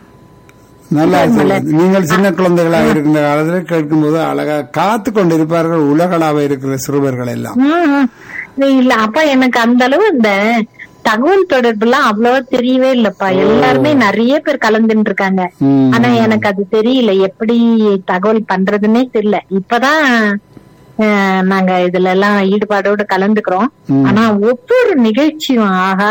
நல்லா இருக்கு. நீங்கள் சின்ன குழந்தைகளாக இருக்கின்ற காலத்தில் கேட்கும்போது அழகா காத்து கொண்டிருப்பார்கள் உலகளாக இருக்கிற சிறுவர்கள் எல்லாம் ம், ம். இல்ல அப்பா எனக்கு அந்த அளவு இந்த தகவல் தொடர்பு எல்லாம் அவ்வளவா தெரியவே இல்லப்பா எல்லாருமே நிறைய பேர் கலந்துட்டு இருக்காங்க ம். ஆனா எனக்கு அது தெரியல எப்படி தகவல் பண்றதுன்னே தெரியல இப்பதான் அஹ், நாங்க இதுல எல்லாம் ஈடுபாடோட கலந்துக்கிறோம் ம். ஆனா ஒவ்வொரு நிகழ்ச்சியும் ஆகா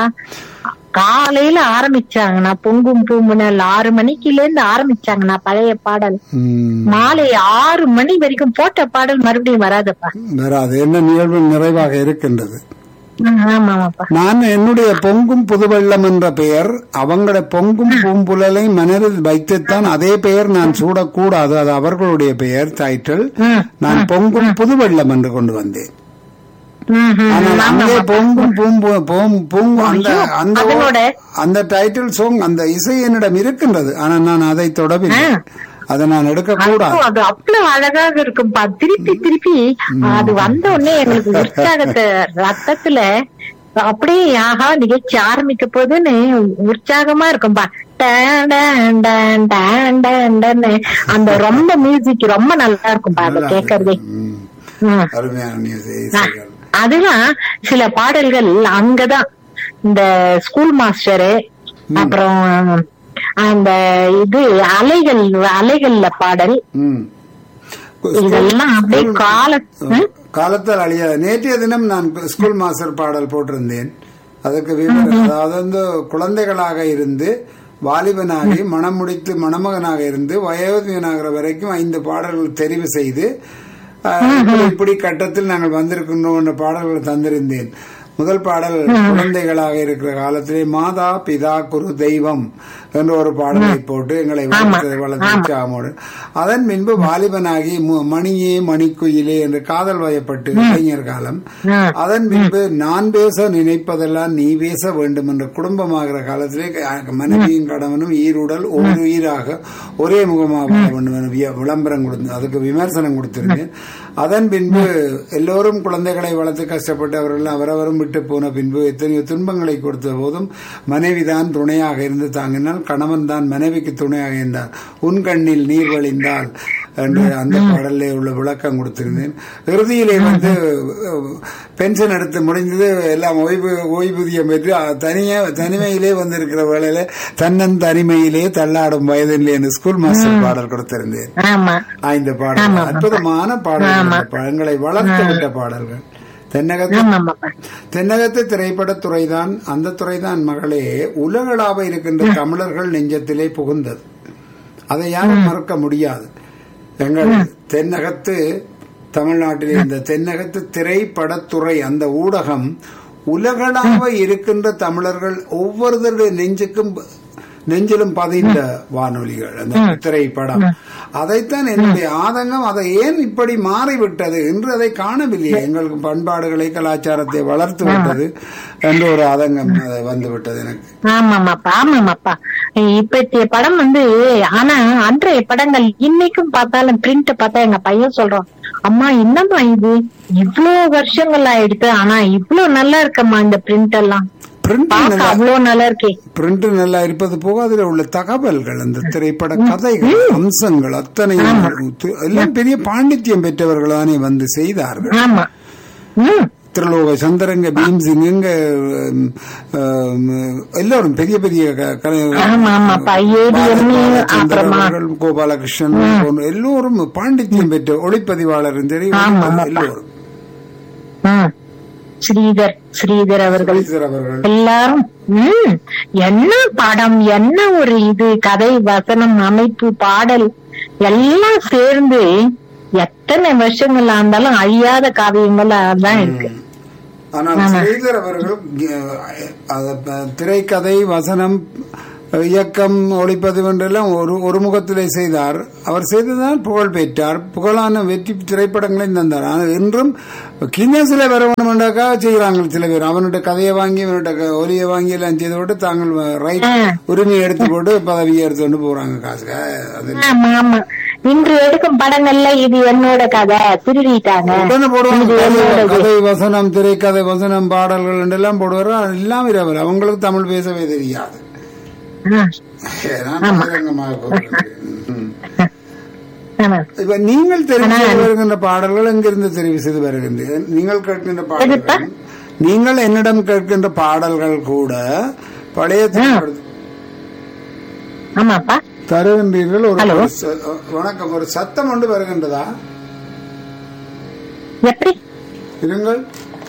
காலையில ஆரம்பிச்சாங்கன்னா பொங்கும் பூமுனல் ஆறு மணிக்குல இருந்து ஆரம்பிச்சாங்கன்னா பழைய பாடல் ம். மாலை ஆறு மணி வரைக்கும் போட்ட பாடல் மறுபடியும் வராதுப்பா வராது என்ன நிகழ்வு நிறைவாக இருக்கின்றது ம், ஆமா ஆமாப்பா நான் என்னுடைய பொங்கும் புதுவெள்ளம் என்ற பெயர் அவங்கள பொங்கும் பூம்புலலை மனதில் வைத்துத்தான் அதே பெயர் நான் சூடக்கூடாது அது அவர்களுடைய பெயர் டைட்டில் ம், நான் பொங்கும் புதுவெள்ளம் என்று கொண்டு வந்தேன் ம், ம். ஆனால் அங்கே பொங்கும் பூம்பு பூம்- பூங்கு அந்த அந்த அதனோட அந்த டைட்டில் சாங் அந்த இசை என்னிடம் இருக்கின்றது ஆனால் நான் அதை தொடவில்லை அதை நான் எடுக்க கூடாது ஐயோ, அது அவ்வளவு அழகாக இருக்கும்பா திருப்பி திருப்பி அது வந்த உடனே எங்களுக்கு உற்சாகத்தை ரத்தத்துல அப்படியே ஆஹா நிகழ்ச்சி ஆரம்பிக்க போதுன்னு உற்சாகமா இருக்கும்பா டான், டான், டான், டான், டான், டான்னு. அந்த ரொம்ப மியூசிக் ரொம்ப நல்லா இருக்கும்பா அதை கேட்கறதே ம். ம். அருமையான நியூஸ் இசைகள் அதுதான் சில பாடல்கள் அங்கதான் இந்த ஸ்கூல் மாஸ்டரு அப்புறம் அந்த இது அலைகள் அலைகள்ல பாடல் ம். இதெல்லாம் அப்படியே கால ம்? காலத்தால் அழியாத நேற்றைய தினம் நான் ஸ்கூல் மாஸ்டர் பாடல் போட்டிருந்தேன் அதுக்கு விவரம் அதாவது வந்து குழந்தைகளாக இருந்து வாலிபனாகி மனம் முடித்து மணமகனாக இருந்து வயோதிகனாகிற வரைக்கும் ஐந்து பாடல்கள் தெரிவு செய்து அஹ், இப்படி இப்படி கட்டத்தில் நாங்கள் வந்திருக்கின்றோம் என்ற பாடல்களை தந்திருந்தேன் முதல் பாடல் குழந்தைகளாக இருக்கிற காலத்திலே மாதா பிதா குரு தெய்வம் என்ற ஒரு பாடலை போட்டு எங்களை வளர்த்து வளர்த்து உற்சாகமோடு அதன் பின்பு வாலிபனாகி மு- மணியே மணிக்குயிலே என்று காதல் வயப்பட்டு இளைஞர் காலம் அதன் பின்பு நான் பேச நினைப்பதெல்லாம் நீ பேச வேண்டும் என்ற குடும்பமாகிற காலத்திலே க- மனைவியும் கணவனும் ஈருடல் ஒரு உயிராக ஒரே முகமாக வாழ வேண்டும் என விய- விளம்பரம் கொடுத்து அதுக்கு விமர்சனம் கொடுத்திருந்தேன் அதன் பின்பு எல்லோரும் குழந்தைகளை வளர்த்து கஷ்டப்பட்டு அவர்கள் அவரவரும் விட்டு போன பின்பு எத்தனையோ துன்பங்களை கொடுத்த போதும் மனைவிதான் துணையாக இருந்து தாங்கினால் கணவன் தான் மனைவிக்கு துணையாக இருந்தார் உன் கண்ணில் நீர் வழிந்தால் என்று அந்த பாடலிலே உள்ள விளக்கம் கொடுத்திருந்தேன் இறுதியிலே வந்து அஹ், பென்ஷன் எடுத்து முடிந்தது எல்லாம் ஓய்வு ஓய்வூதியம் பெற்று அஹ், தனியே தனிமையிலே வந்திருக்கிற வேளையில தன்னன் தனிமையிலே தள்ளாடும் வயதிலே என்று ஸ்கூல் மாஸ்டர் பாடல் கொடுத்திருந்தேன் ஆமா ஐந்து பாடல்கள் அற்புதமான பாடல்கள் இந்த பழங்களை வளர்த்து விட்ட பாடல்கள் தென்னகத்து ஆமா ஆமாப்பா தென்னகத்து திரைப்படத் துறைதான் அந்த துறைதான் மகளே உலகளாவ இருக்கின்ற தமிழர்கள் நெஞ்சத்திலே புகுந்தது அதை யாரும் மறக்க முடியாது எங்கள் தென்னகத்து தமிழ்நாட்டில் இந்த தென்னகத்து திரைப்படத்துறை அந்த ஊடகம் உலகளாவ இருக்கின்ற தமிழர்கள் ஒவ்வொருத்தருடைய நெஞ்சுக்கும் நெஞ்சிலும் பதிந்த வானொலிகள் அந்த திரைப்படம் அதைத்தான் என்னுடைய ஆதங்கம் அதை ஏன் இப்படி மாறிவிட்டது என்று அதை காணவில்லை எங்களுக்கு பண்பாடுகளை கலாச்சாரத்தை வளர்த்து விட்டது என்று ஒரு ஆதங்கம் அது வந்துவிட்டது எனக்கு ஆமாமாப்பா ஆமாமாப்பா இப்பத்திய படம் வந்து ஆனா அன்றைய படங்கள் இன்னைக்கும் பார்த்தாலும் பிரிண்ட் பார்த்தா எங்க பையன் சொல்றான் அம்மா என்னம்மா இது இவ்ளோ வருஷங்கள் ஆயிடுத்து ஆனா இவ்ளோ நல்லா இருக்கம்மா இந்த பிரிண்ட் எல்லாம் பிரிண்ட் பார்க்க அவ்வளோ நல்லா இருக்கே பிரிண்ட் நல்லா இருப்பது போக அதில் உள்ள தகவல்கள் அந்த திரைப்பட கதைகள் அம்சங்கள் அத்தனை எல்லாம் பெரிய பாண்டித்யம் பெற்றவர்களானே வந்து செய்தார்கள் ஆமா ம் திருலோக சந்திரங்க பீம் சிங் இங்க ம், ம், எல்லாரும் பெரிய பெரிய க- க- ஆமா ஆமாப்பா ஏடிஎம் பாலச்சந்திரன் அப்புறமா அவர்கள், கோபாலகிருஷ்ணன் போன்ற எல்லோரும் பாண்டித்யம் பெற்ற ஒளிப்பதிவாளரும் சரி ஆமா, ஆமாப்பா. எல்லோரும் ம். ஸ்ரீதர் ஸ்ரீதர் அவர்கள் ஸ்ரீதர் அவர்கள் எல்லாரும் ம் என்ன படம் என்ன ஒரு இது கதை வசனம் அமைப்பு பாடல் எல்லாம் சேர்ந்து எத்தனை வருஷங்கள் ஆனாலும் அழியாத காவியங்களா தான் இருக்கு ஆனால் ஸ்ரீதர் அவர்கள் அஹ், அத ப- திரைக்கதை வசனம் இயக்கம் ஒளிப்பதிவு என்றெல்லாம் ஒரு ஒரு முகத்திலே செய்தார் அவர் செய்ததால் புகழ் பெற்றார் புகழான வெற்றி திரைப்படங்களையும் தந்தார் ஆனால் இன்றும் கின்னஸில் வர வேணுமெண்டாக்காக செய்கிறாங்க சில பேர் அவனுடைய கதையை வாங்கி அவனுடைய க- ஒலியை வாங்கி எல்லாம் செய்து போட்டு தாங்கள் ரைட் உரிமையை எடுத்து போட்டு பதவியை எடுத்து கொண்டு போறாங்க காசுக்கு அது ஆமா ஆமா இன்று எடுக்கும் படங்கள்ல இது என்னோட கதை திருடிட்டாங்க உடனே போடுவாங்க இது கதை, என்னோடது. கதை வசனம் திரைக்கதை வசனம் பாடல்கள் என்றெல்லாம் போடுவார் எல்லாம் இரவல் அவங்களுக்கு தமிழ் பேசவே தெரியாது ஆ, நான் பகிரங்கமாக கூறுகிறேன். ம். ஆமா. இப்ப நீங்கள் தெரிவு செய்து வருகின்ற பாடல்கள் எங்கிருந்து தெரிவு செய்து வருகின்றீர்கள் நீங்கள் கேட்கின்ற பாடல்கள் நீங்கள் என்னிடம் கேட்கின்ற பாடல்கள் கூட பழைய திரைப்படத்தில் ஆமாப்பா தருகின்றீர்கள் ஒரு ஹலோ. ஒரு ச- வணக்கம் ஒரு சத்தம் ஒன்று வருகின்றதா எப்படி இருங்கள்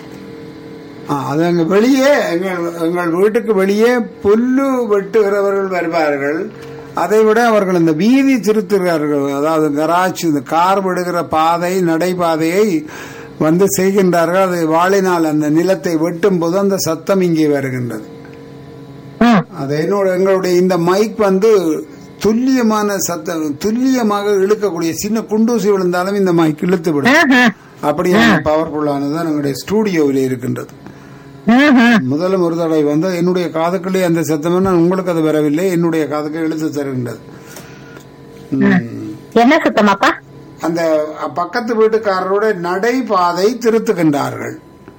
ஆ, அது அங்க வெளியே எங்கள் எங்கள் வீட்டுக்கு வெளியே புல்லு வெட்டுகிறவர்கள் வருவார்கள் அதை விட அவர்கள் இந்த வீதி திருத்துகிறார்கள் அதாவது கராஜ் இந்த கார் விடுகிற பாதை நடைபாதையை வந்து செய்கின்றார்கள் அது வாளினால் அந்த நிலத்தை வெட்டும் போது அந்த சத்தம் இங்கே வருகின்றது ஆ, அது என்னோட எங்களுடைய இந்த மைக் வந்து துல்லியமான சத்தம் துல்லியமாக இழுக்கக்கூடிய சின்ன குண்டூசி விழுந்தாலும் இந்த மைக் இழுத்து விடும் ஆஹா, அப்படியான பவர்ஃபுல்லானது தான் எங்களுடைய ஸ்டூடியோவில் இருக்கின்றது ஆஹா. முதலும் ஒரு தடவை வந்து என்னுடைய காதுக்குள்ளே அந்த சத்தம் நான் உங்களுக்கு அது வரவில்லை என்னுடைய காதுக்கு இழுத்து தருகின்றது ம். என்ன சுத்தமாப்பா அந்த பக்கத்து வீட்டுக்காரரோட நடைபாதை திருத்துகின்றார்கள்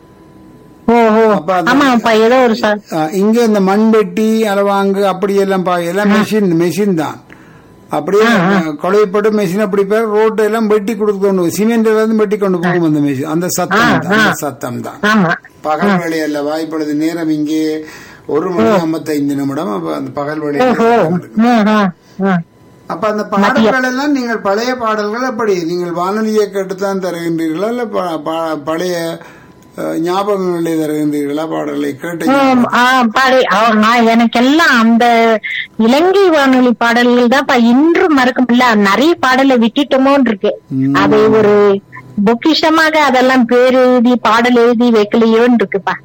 ஓஹோ அப்ப அது- ஆமாப்பா ஏதோ ஒரு ச- அஹ், இங்க இந்த மண்வெட்டி அளவாங்கு அப்படி எல்லாம் பா- எல்லாம் மெஷின் மெஷின் தான் அப்படியே கொலைப்பட்டு மெஷின் அப்படி பேர் ரோட்டை எல்லாம் வெட்டி கொடுத்து கொண்டு போய் சிமெண்ட் எல்லாம் வெட்டி கொண்டு போகும் அந்த மெஷின் அந்த சத்தம் தான், அந்த சத்தம் தான் ஆமா பகல் வேலை அல்லவா இப்பொழுது நேரம் இங்கே ஒரு மணி ஐம்பத்தைந்து நிமிடம் அப்ப அந்த பகல் வேலை ஓஹோ ம், ம், ம். அப்ப அந்த பாடல்கள் எல்லாம் நீங்கள் பழைய பாடல்கள் அப்படி நீங்கள் வானொலியை கேட்டுத்தான் தருகின்றீர்களா இல்ல ப- ப- பழைய அஹ், ஞாபகங்களை தருகின்றீர்களா பாடல்களை கேட்டு ம், ஆ, பாடு ஆ, நான் எனக்கெல்லாம் அந்த இலங்கை வானொலி பாடல்கள் தான் இன்று மறக்க முடியல நிறைய பாடலை விட்டுட்டோமோன்னு இருக்கு ம். அதை ஒரு பொக்கிஷமாக அதெல்லாம் பேர் எழுதி பாடல் எழுதி வைக்கலையோன்னு இருக்குப்பா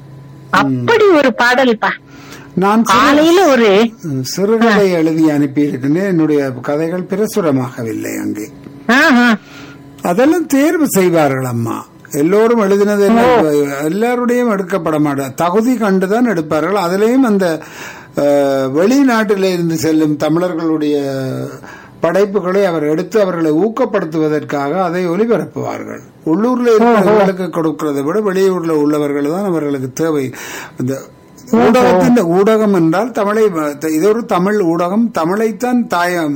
அப்படி ஒரு பாடல்ப்பா நான் சிறு- காலையில ஒரு சிறுகதை எழுதி அனுப்பியிருக்கின்றேன் என்னுடைய கதைகள் பிரசுரமாகவில்லை அங்கே ஆஹா, அதெல்லாம் தேர்வு செய்வார்கள் அம்மா எல்லோரும் எழுதினது எல்லாம் எல்லாருடையும் எடுக்கப்பட மாட்டார் தகுதி கண்டுதான் எடுப்பார்கள் அதிலேயும் அந்த அஹ், வெளிநாட்டிலே இருந்து செல்லும் தமிழர்களுடைய படைப்புகளை அவர் எடுத்து அவர்களை ஊக்கப்படுத்துவதற்காக அதை ஒலிபரப்புவார்கள் உள்ளூர்ல இருக்கிறவர்களுக்கு கொடுக்கிறதை விட வெளியூர்ல உள்ளவர்கள் தான் அவர்களுக்கு தேவை இந்த ஊடகத்தின் ஊடகம் என்றால் தமிழை இது ஒரு தமிழ் ஊடகம் தமிழைத்தான் தாயம்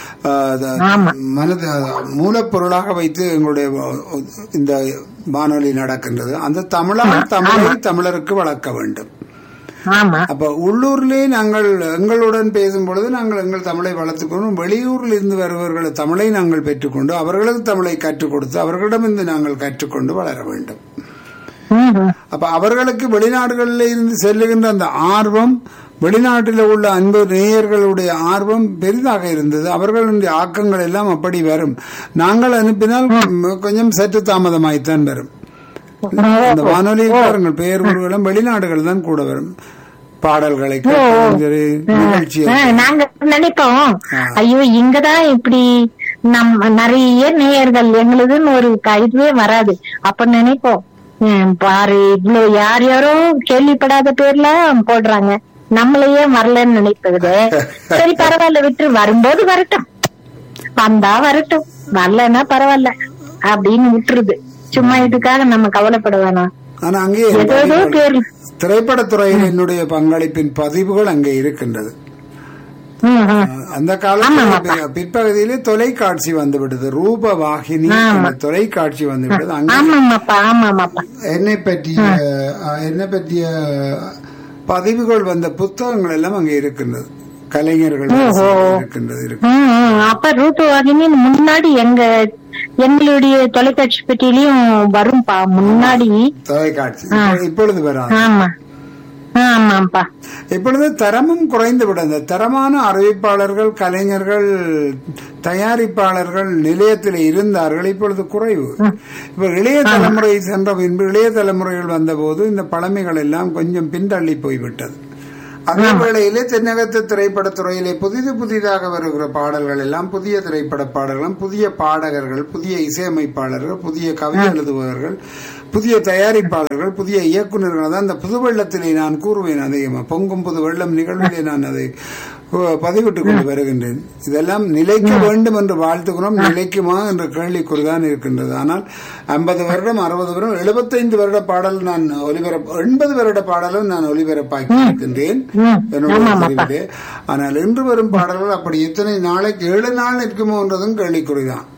ஆமா. மனது மூலப்பொருளாக வைத்து எங்களுடைய இந்த வானொலி நடக்கின்றது அந்த தமிழால் தமிழை தமிழருக்கு வளர்க்க வேண்டும் ஆமா அப்ப உள்ளூர்லயே நாங்கள் எங்களுடன் பேசும் பொழுது நாங்கள் எங்கள் தமிழை வளர்த்துக்கொண்டு வெளியூரில் இருந்து வருபவர்களை தமிழை நாங்கள் பெற்றுக்கொண்டு அவர்களுக்கு தமிழை கற்றுக் கொடுத்து அவர்களிடமிருந்து நாங்கள் கற்றுக்கொண்டு வளர வேண்டும் ம், ம். அப்ப அவர்களுக்கு வெளிநாடுகளில் இருந்து செல்லுகின்ற அந்த ஆர்வம் வெளிநாட்டில் உள்ள அன்பு நேயர்களுடைய ஆர்வம் பெரிதாக இருந்தது அவர்களுடைய ஆக்கங்கள் எல்லாம் அப்படி வரும் நாங்கள் அனுப்பினால் கொஞ்சம் சற்று தாமதமாய்த்தான் வரும் அந்த வானொலியில் பாருங்கள் பெயர் ஊர்களும் வெளிநாடுகள் தான் கூட வரும் பாடல்களை கேட்பதும் சரி நிகழ்ச்சியை ஆ, நாங்க நினைப்போம் ஐயோ இங்கதான் இப்படி நம்ம நிறைய நேயர்கள் எங்களுதுன்னு ஒரு க- இதுவே வராது அப்ப நினைப்போம் ம், பாரு இவ்வளவு யார் யாரோ கேள்விப்படாத பேர்ல போடுறாங்க நம்மளையே வரலன்னு நினைப்பது சரி பரவாயில்ல விட்டு வரும்போது வரட்டும் வந்தா வரட்டும் வரலன்னா பரவாயில்ல அப்படின்னு விட்டுருது சும்மா இதுக்காக நம்ம கவலைப்பட வேணாம் ஆனா அங்கே ஏதோ ஏதோ பேர் திரைப்படத்துறையில் என்னுடைய பங்களிப்பின் பதிவுகள் அங்கே இருக்கின்றது ம், ம். அந்த காலத்தில் பிற்பகுதியிலே தொலைக்காட்சி வந்து விட்டது ரூபவாகினி என்ற தொலைக்காட்சி வந்து விட்டது அங்கே ஆமாமாப்பா ஆமாமாப்பா என்னை பற்றிய அஹ், என்னை பற்றிய பதிவுகள் வந்த புத்தகங்கள் எல்லாம் அங்கே இருக்கின்றது கலைஞர்கள் இருக்கின்றது இருக்கு ம், ம். அப்ப ரூட்டு வாகினி முன்னாடி எங்க எங்களுடைய தொலைக்காட்சி பெட்டியிலயும் வரும்பா முன்னாடி தொலைக்காட்சி இப்பொழுது- இப்பொழுது வராது ஆமா ஆமாப்பா இப்பொழுது தரமும் குறைந்து விட்டது தரமான அறிவிப்பாளர்கள் கலைஞர்கள் தயாரிப்பாளர்கள் நிலையத்தில் இருந்தார்கள் இப்பொழுது குறைவு இப்ப இளைய தலைமுறை சென்ற பின்பு இளைய தலைமுறைகள் வந்தபோது இந்த பழமைகள் எல்லாம் கொஞ்சம் பின்தள்ளி போய்விட்டது அதே வேளையிலே தென்னகத்து திரைப்பட துறையிலே புதிது புதிதாக வருகிற பாடல்கள் எல்லாம் புதிய திரைப்பட பாடல்களும் புதிய பாடகர்கள் புதிய இசையமைப்பாளர்கள் புதிய கவி எழுதுபவர்கள் புதிய தயாரிப்பாளர்கள் புதிய இயக்குநர்கள் தான் அந்த புது வெள்ளத்திலே நான் கூறுவேன் அதிகமா பொங்கும் புது வெள்ளம் நிகழ்விலே நான் அதை அஹ், பதிவிட்டுக் கொண்டு வருகின்றேன் இதெல்லாம் நிலைக்க வேண்டும் என்று வாழ்த்துகிறோம் நிலைக்குமா என்ற கேள்விக்குறிதான் இருக்கின்றது ஆனால் ஐம்பது வருடம் அறுபது வருடம் எழுபத்தைந்து வருட பாடல் நான் ஒலிபரப்பு எண்பது வருட பாடலும் நான் ஒலிபரப்பாக்கி இருக்கின்றேன் என்னுடைய பதிவிலே ஆனால் இன்று வரும் பாடல்கள் அப்படி எத்தனை நாளைக்கு ஏழு நாள் நிற்குமோ என்றதும் கேள்விக்குறிதான்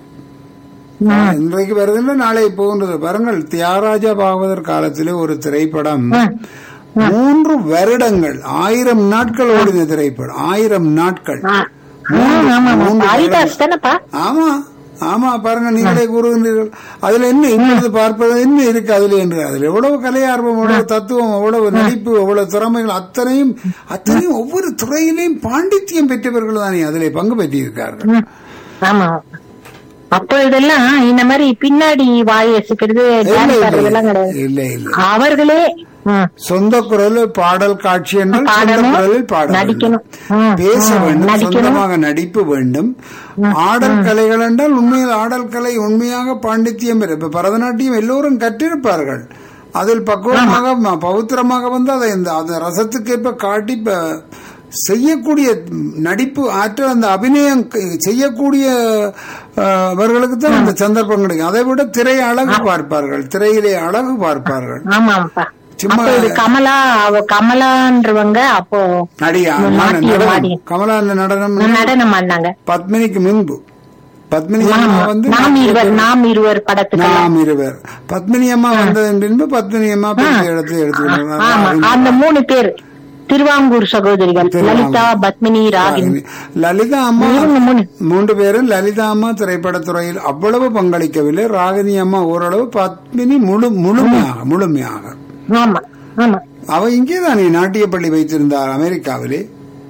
இன்றைக்கு வருகின்ற நாளை போகின்றது பாருங்கள் தியாகராஜா பாகவதர் காலத்திலே ஒரு திரைப்படம் மூன்று வருடங்கள் ஆயிரம் நாட்கள் ஓடின திரைப்படம் ஆயிரம் நாட்கள் ம், ஆமாமாப்பா ஹரிதாஸ் தானப்பா ஆமா ஆமா பாருங்க நீங்களே கூறுகின்றீர்கள் அதுல என்ன இப்பொழுது பார்ப்பது என்ன இருக்கு அதுல என்று அதுல எவ்வளவு கலையார்வம் எவ்வளவு தத்துவம் எவ்வளவு நடிப்பு எவ்வளவு திறமைகள் அத்தனையும் அத்தனையும் ஒவ்வொரு துறையிலையும் பாண்டித்யம் பெற்றவர்கள் தானே அதிலே பங்கு பெற்றிருக்கார்கள் ம், ஆமா அப்பொழுதெல்லாம் இந்த மாதிரி பின்னாடி வாய் வச்சுக்கிறது டான்ஸ் ஆடுறதெல்லாம் கிடையாது இல்ல இல்ல அவர்களே ம், சொந்த குரல் பாடல் காட்சி என்றால் சொந்த பாடணும், குரலில் பாட நடிக்கணும். வேண்டும். ம், பேச ம், வேண்டும் நடிக்கணும். சொந்தமாக நடிப்பு வேண்டும் ஆடல் கலைகள் என்றால் உண்மையில் ஆடல் கலை உண்மையாக பாண்டித்யம் பெறும். இப்ப பரதநாட்டியம் எல்லோரும் கற்றிருப்பார்கள் அதில் பக்குவமாக ம- பவித்திரமாக வந்து அதை இந்த அந்த ரசத்துக்கேற்ப காட்டி ப- செய்யக்கூடிய நடிப்பு ஆற்றல் அந்த அபிநயம் க- செய்யக்கூடிய அஹ், அவர்களுக்கு தான் அந்த சந்தர்ப்பம் கிடைக்கும் அதை விட திரை அழகு பார்ப்பார்கள் திரையிலே அழகு பார்ப்பார்கள் ஆமாப்பா சும்மா- அப்போ இது கமலா அவ கமலான்றவங்க அப்போ நடிகா நாட்டிய நடனம் மாடி. கமலா அந்த நடனம் நடனம் ஆடினாங்க பத்மினிக்கு முன்பு பத்மினி அம்மா வந்து நாம் இருவர் நாம் இருவர் படத்துக்கு நாம் இருவர் பத்மினி அம்மா வந்ததன் பின்பு பத்மினி அம்மா பெரிய இடத்துல ஆமா எடுத்துக்கணும் அந்த மூணு பேர் திருவாங்கூர் சகோதரிகள் லலிதா பத்மினி ராகினி லலிதா அம்மா இவங்க மூணு மூன்று பேரும் லலிதா அம்மா திரைப்படத்துறையில் அவ்வளவு பங்களிக்கவில்லை ராகினி அம்மா ஓரளவு பத்மினி முழு முழுமையாக முழுமையாக ஆமா ஆமா அவ இங்கே தானே நாட்டியப்பள்ளி வைத்திருந்தார் அமெரிக்காவிலே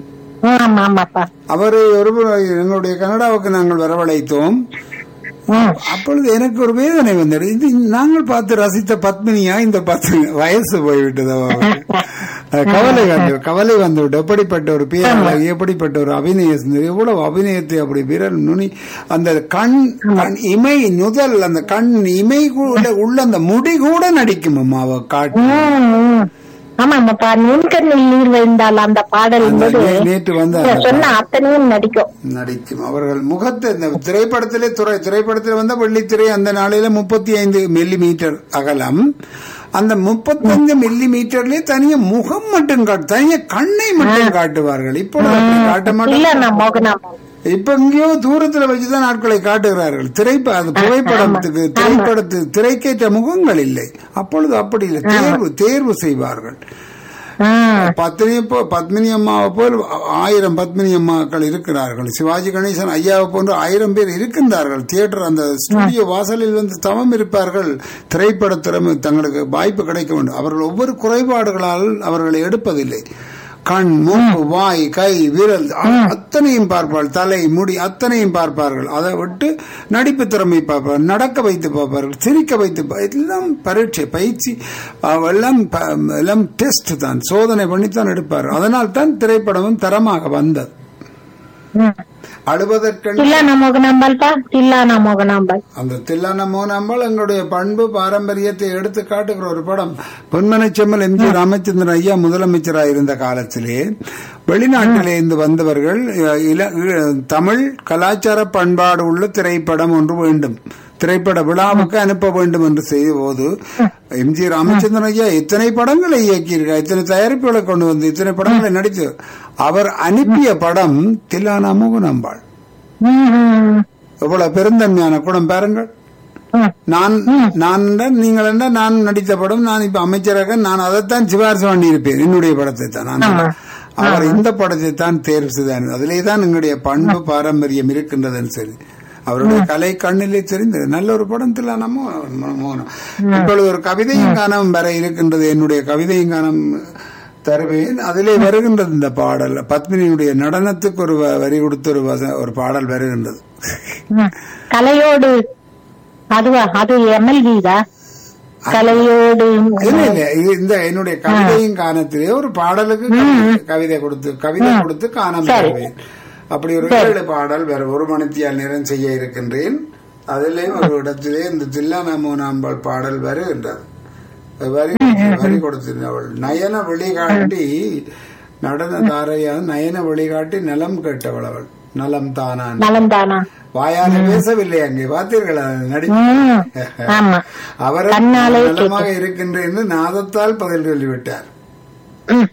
ஆமா ஆமாப்பா அவரை ஒரு எங்களுடைய கனடாவுக்கு நாங்கள் வரவழைத்தோம் ம். அப்பொழுது எனக்கு ஒரு வேதனை வந்தது இது நாங்கள் பார்த்து ரசித்த பத்மினியா இந்த பத்மினி வயசு போய்விட்டது அவருக்கு. அது கவலை வந்து கவலை வந்துவிட்டு எப்படிப்பட்ட ஒரு பேரழகி எப்படிப்பட்ட ஒரு அபிநய சுந்தரி எவ்வளவு அபிநயத்தை அப்படி விரல் நுனி அந்த கண் கண் இமை நுதல் அந்த கண் இமை கூட உள்ள அந்த முடி கூட நடிக்கும் அம்மா அவ காட்டு ம், ம். ஆமா ஆமாப்பா நுண்கண்ணில் நீர் வைந்தால் அந்த பாடல் அந்த என்பது நே- நேற்று வந்த நீங்க சொன்ன அத்தனையும் நடிக்கும் நடிக்கும் அவர்கள் முகத்தை இந்த திரைப்படத்திலே துறை திரைப்படத்தில் வந்த வெள்ளித்திரை அந்த நாளில முப்பத்தி ஐந்து மில்லி மீட்டர் அகலம் அந்த முப்பத்தஞ்சு மில்லி மீட்டர்லயே தனிய முகம் மட்டும் காட்டு தனிய கண்ணை மட்டும் காட்டுவார்கள் இப்பொழுது அப்படி காட்ட இல்ல மாட்டாங்க நான் மோகனா இப்ப எங்கேயோ தூரத்துல வச்சுதான் நாட்களை காட்டுகிறார்கள் திரைப்ப அது புகைப்படத்துக்கு திரைப்படத்து திரைக்கேற்ற முகங்கள் இல்லை அப்பொழுது அப்படி இல்லை தேர்வு தேர்வு செய்வார்கள் ம். பத்மினி போ பத்மினி அம்மாவை போல் ஆயிரம் பத்மினி அம்மாக்கள் இருக்கிறார்கள் சிவாஜி கணேசன் ஐயாவை போன்று ஆயிரம் பேர் இருக்கின்றார்கள் தியேட்டர் அந்த ஸ்டுடியோ வாசலில் வந்து தவம் இருப்பார்கள் திரைப்பட திறமை தங்களுக்கு வாய்ப்பு கிடைக்க வேண்டும் அவர்கள் ஒவ்வொரு குறைபாடுகளால் அவர்களை எடுப்பதில்லை கண் மூக்கு வாய் கை விரல் அ- அத்தனையும் பார்ப்பார்கள் தலை முடி அத்தனையும் பார்ப்பார்கள் அதை விட்டு நடிப்பு திறமை பார்ப்பார்கள் நடக்க வைத்து பார்ப்பார்கள் சிரிக்க வைத்து பா- எல்லாம் பரீட்சை பயிற்சி அவ் எல்லாம் ப- எல்லாம் டெஸ்ட் தான் சோதனை பண்ணித்தான் எடுப்பார் அதனால் தான் திரைப்படமும் தரமாக வந்தது ம். அழுவதற்கென்று தில்லானா மோகனாம்பாள்பா தில்லானா மோகனாம்பாள் அந்த தில்லான மோனாம்பாள் எங்களுடைய பண்பு பாரம்பரியத்தை எடுத்து காட்டுகிற ஒரு படம் பொன்மனை செம்மல் எம் ஜி ராமச்சந்திரன் ஐயா முதலமைச்சராக இருந்த காலத்திலே வெளிநாட்டிலே இருந்து வந்தவர்கள் அஹ், இல- இ- தமிழ் கலாச்சார பண்பாடு உள்ள திரைப்படம் ஒன்று வேண்டும் திரைப்பட விழாவுக்கு அனுப்ப வேண்டும் என்று செய்த போது எம் ஜி ராமச்சந்திரன் ஐயா இத்தனை படங்களை இயக்கியிருக்கார் இத்தனை தயாரிப்புகளை கொண்டு வந்து இத்தனை படங்களை நடித்து அவர் அனுப்பிய படம் தில்லானா மோகனாம்பாள் ம், ம், எவ்வளவு பெருந்தன்மையான குடம் பாருங்கள் ம். நான் நான் என்றால் நீங்கள் என்றால் நான் நடித்த படம் நான் இப்ப அமைச்சராக நான் அதைத்தான் சிபாரிசு பண்ணியிருப்பேன் என்னுடைய படத்தை தான் நான் ஆமா. அவர் இந்த படத்தை தான் தேர்வு செய்தார் அதிலே தான் எங்களுடைய பண்பு பாரம்பரியம் இருக்கின்றதுன்னு சரி அவருடைய கலை கண்ணிலே தெரிந்தது நல்ல ஒரு படத்தில் நம்ம மோகனம் இப்பொழுது ஒரு கவிதையும் காணம் வர இருக்கின்றது என்னுடைய கவிதையும் காணம் தருவேன் அதிலே வருகின்றது இந்த பாடல் பத்மினியுடைய நடனத்துக்கு ஒரு வ- வரி கொடுத்து ஒரு வச- ஒரு பாடல் வருகின்றது ம். கலையோடு அதுவா அது எம்எல்விதா கலையோடு இல்ல இல்ல இது இந்த என்னுடைய கவிதையும் காணத்திலே ஒரு பாடலுக்கு கவிதை- கவிதை கொடுத்து கவிதை கொடுத்து காணம் சரி. பெறுவேன் அப்படி ஒரு ஏழு பாடல் வேற ஒரு மணித்தியால் நேரம் செய்ய இருக்கின்றேன் அதிலே ஒரு இடத்திலே இந்த தில்லானா மோனாம்பாள் பாடல் வருகின்றது வரி வரி கொடுத்திருந்தவள் நயன வழிகாட்டி நடன தாரையா நயன வழிகாட்டி நலம் கேட்டவள் அவள் நலம் தானான் நலந்தானா வாயால பேசவில்லை அங்கே பார்த்தீர்களா நடி ம். ஆமா அவர் கண்ணாலே நலமாக இருக்கின்றேன் என்று நாதத்தால் பதில் சொல்லிவிட்டார் ம்.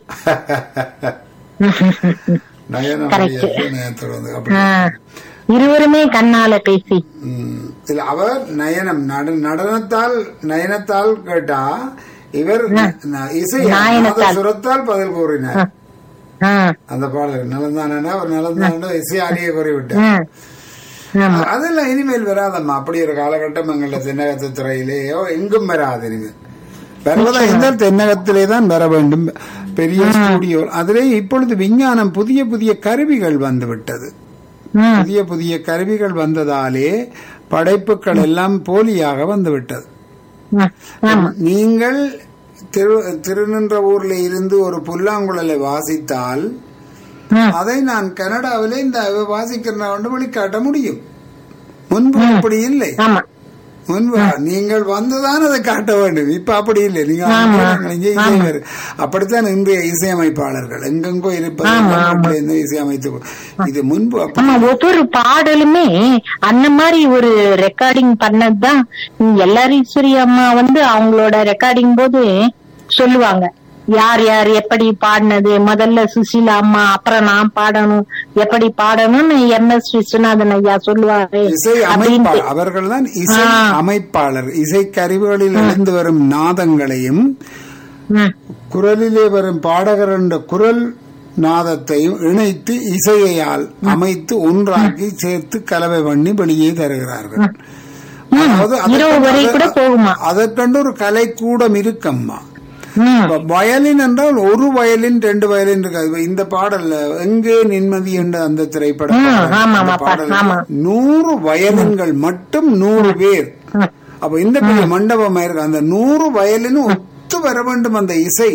நயன Correct. வழியாக நயனத்தோடு வந்து அப்படி ஆ. இருவருமே கண்ணால பேசி ம். இல்ல அவர் நயனம் நட- நடனத்தால் நயனத்தால் கேட்டா இவர் ந- இசை நாயனத்தால். சுரத்தால் பதில் கூறினார் ஆ. அந்த பாடல் நலந்தானா அவர் நலந்தானா இசையாலேயே கூறிவிட்டார் ம். ஆமா அதெல்லாம் இனிமேல் வராதம்மா அப்படி ஒரு காலகட்டம் எங்கள தென்னகத்து துறையிலேயோ எங்கும் வராது இனிமேல் வருவதா இருந்தால் தென்னகத்திலே தான் வர வேண்டும் பெரிய ஸ்டூடியோ அதிலே இப்பொழுது விஞ்ஞானம் புதிய புதிய கருவிகள் வந்து விட்டது ம். புதிய புதிய கருவிகள் வந்ததாலே படைப்புகள் எல்லாம் போலியாக வந்து விட்டது ம். ஆமா நீங்கள் திரு திருநின்ற ஊர்ல இருந்து ஒரு புல்லாங்குழலை வாசித்தால் ம். அதை நான் கனடாவிலே இந்த வாசிக்கிறேன் வெளிக்காட்ட முடியும் முன்பு அப்படி இல்லை ஆமா முன்பு நீங்கள் வந்துதான் அதை காட்ட வேண்டும் இப்ப அப்படி இல்லை நீங்க நாங்கள் இங்கே இங்கே வேறு. அப்படித்தான் இன்றைய இசையமைப்பாளர்கள் எங்கெங்கோ இருப்பது இசையமைத்து இது முன்பு அப்படி ஆமா ஒவ்வொரு பாடலுமே அந்த மாதிரி ஒரு ரெக்கார்டிங் பண்ணதுதான் எல்லாரும் ஈஸ்வரி அம்மா வந்து அவங்களோட ரெக்கார்டிங் போது சொல்லுவாங்க யார் யார் எப்படி பாடினது முதல்ல சுசீலா அம்மா அப்புறம் நான் பாடணும் எப்படி பாடணும்னு எம் எஸ் விஸ்வநாதன் ஐயா சொல்லுவாரு இசை அப்படின்ட்டு அமைப்பாளர் அவர்கள் தான் இசை அமைப்பாளர் இசை கருவிகளில் எழுந்து வரும் நாதங்களையும் ம். குரலிலே வரும் பாடகர் என்ற குரல் நாதத்தையும் இணைத்து இசையால் அமைத்து ஒன்றாக்கி சேர்த்து கலவை பண்ணி வெளியே தருகிறார்கள் அதாவது இரவு வரை கூட போகுமா அதற்கண்டு ஒரு கலை கூடம் இருக்கம்மா ம். இப்ப வயலின் என்றால் ஒரு வயலின் ரெண்டு வயலின் இருக்காது இப்ப இந்த பாடல்ல எங்கே நிம்மதி என்ற அந்த திரைப்பட ம், பாடல், ஆமா, அந்த ஆமாப்பா, பாடல்ல ஆமா. நூறு வயலின்கள் மட்டும் நூறு பேர் ம். அப்ப இந்த பெரிய மண்டபம் இருக்கு அந்த நூறு வயலினும் ஒத்து வர வேண்டும் அந்த இசை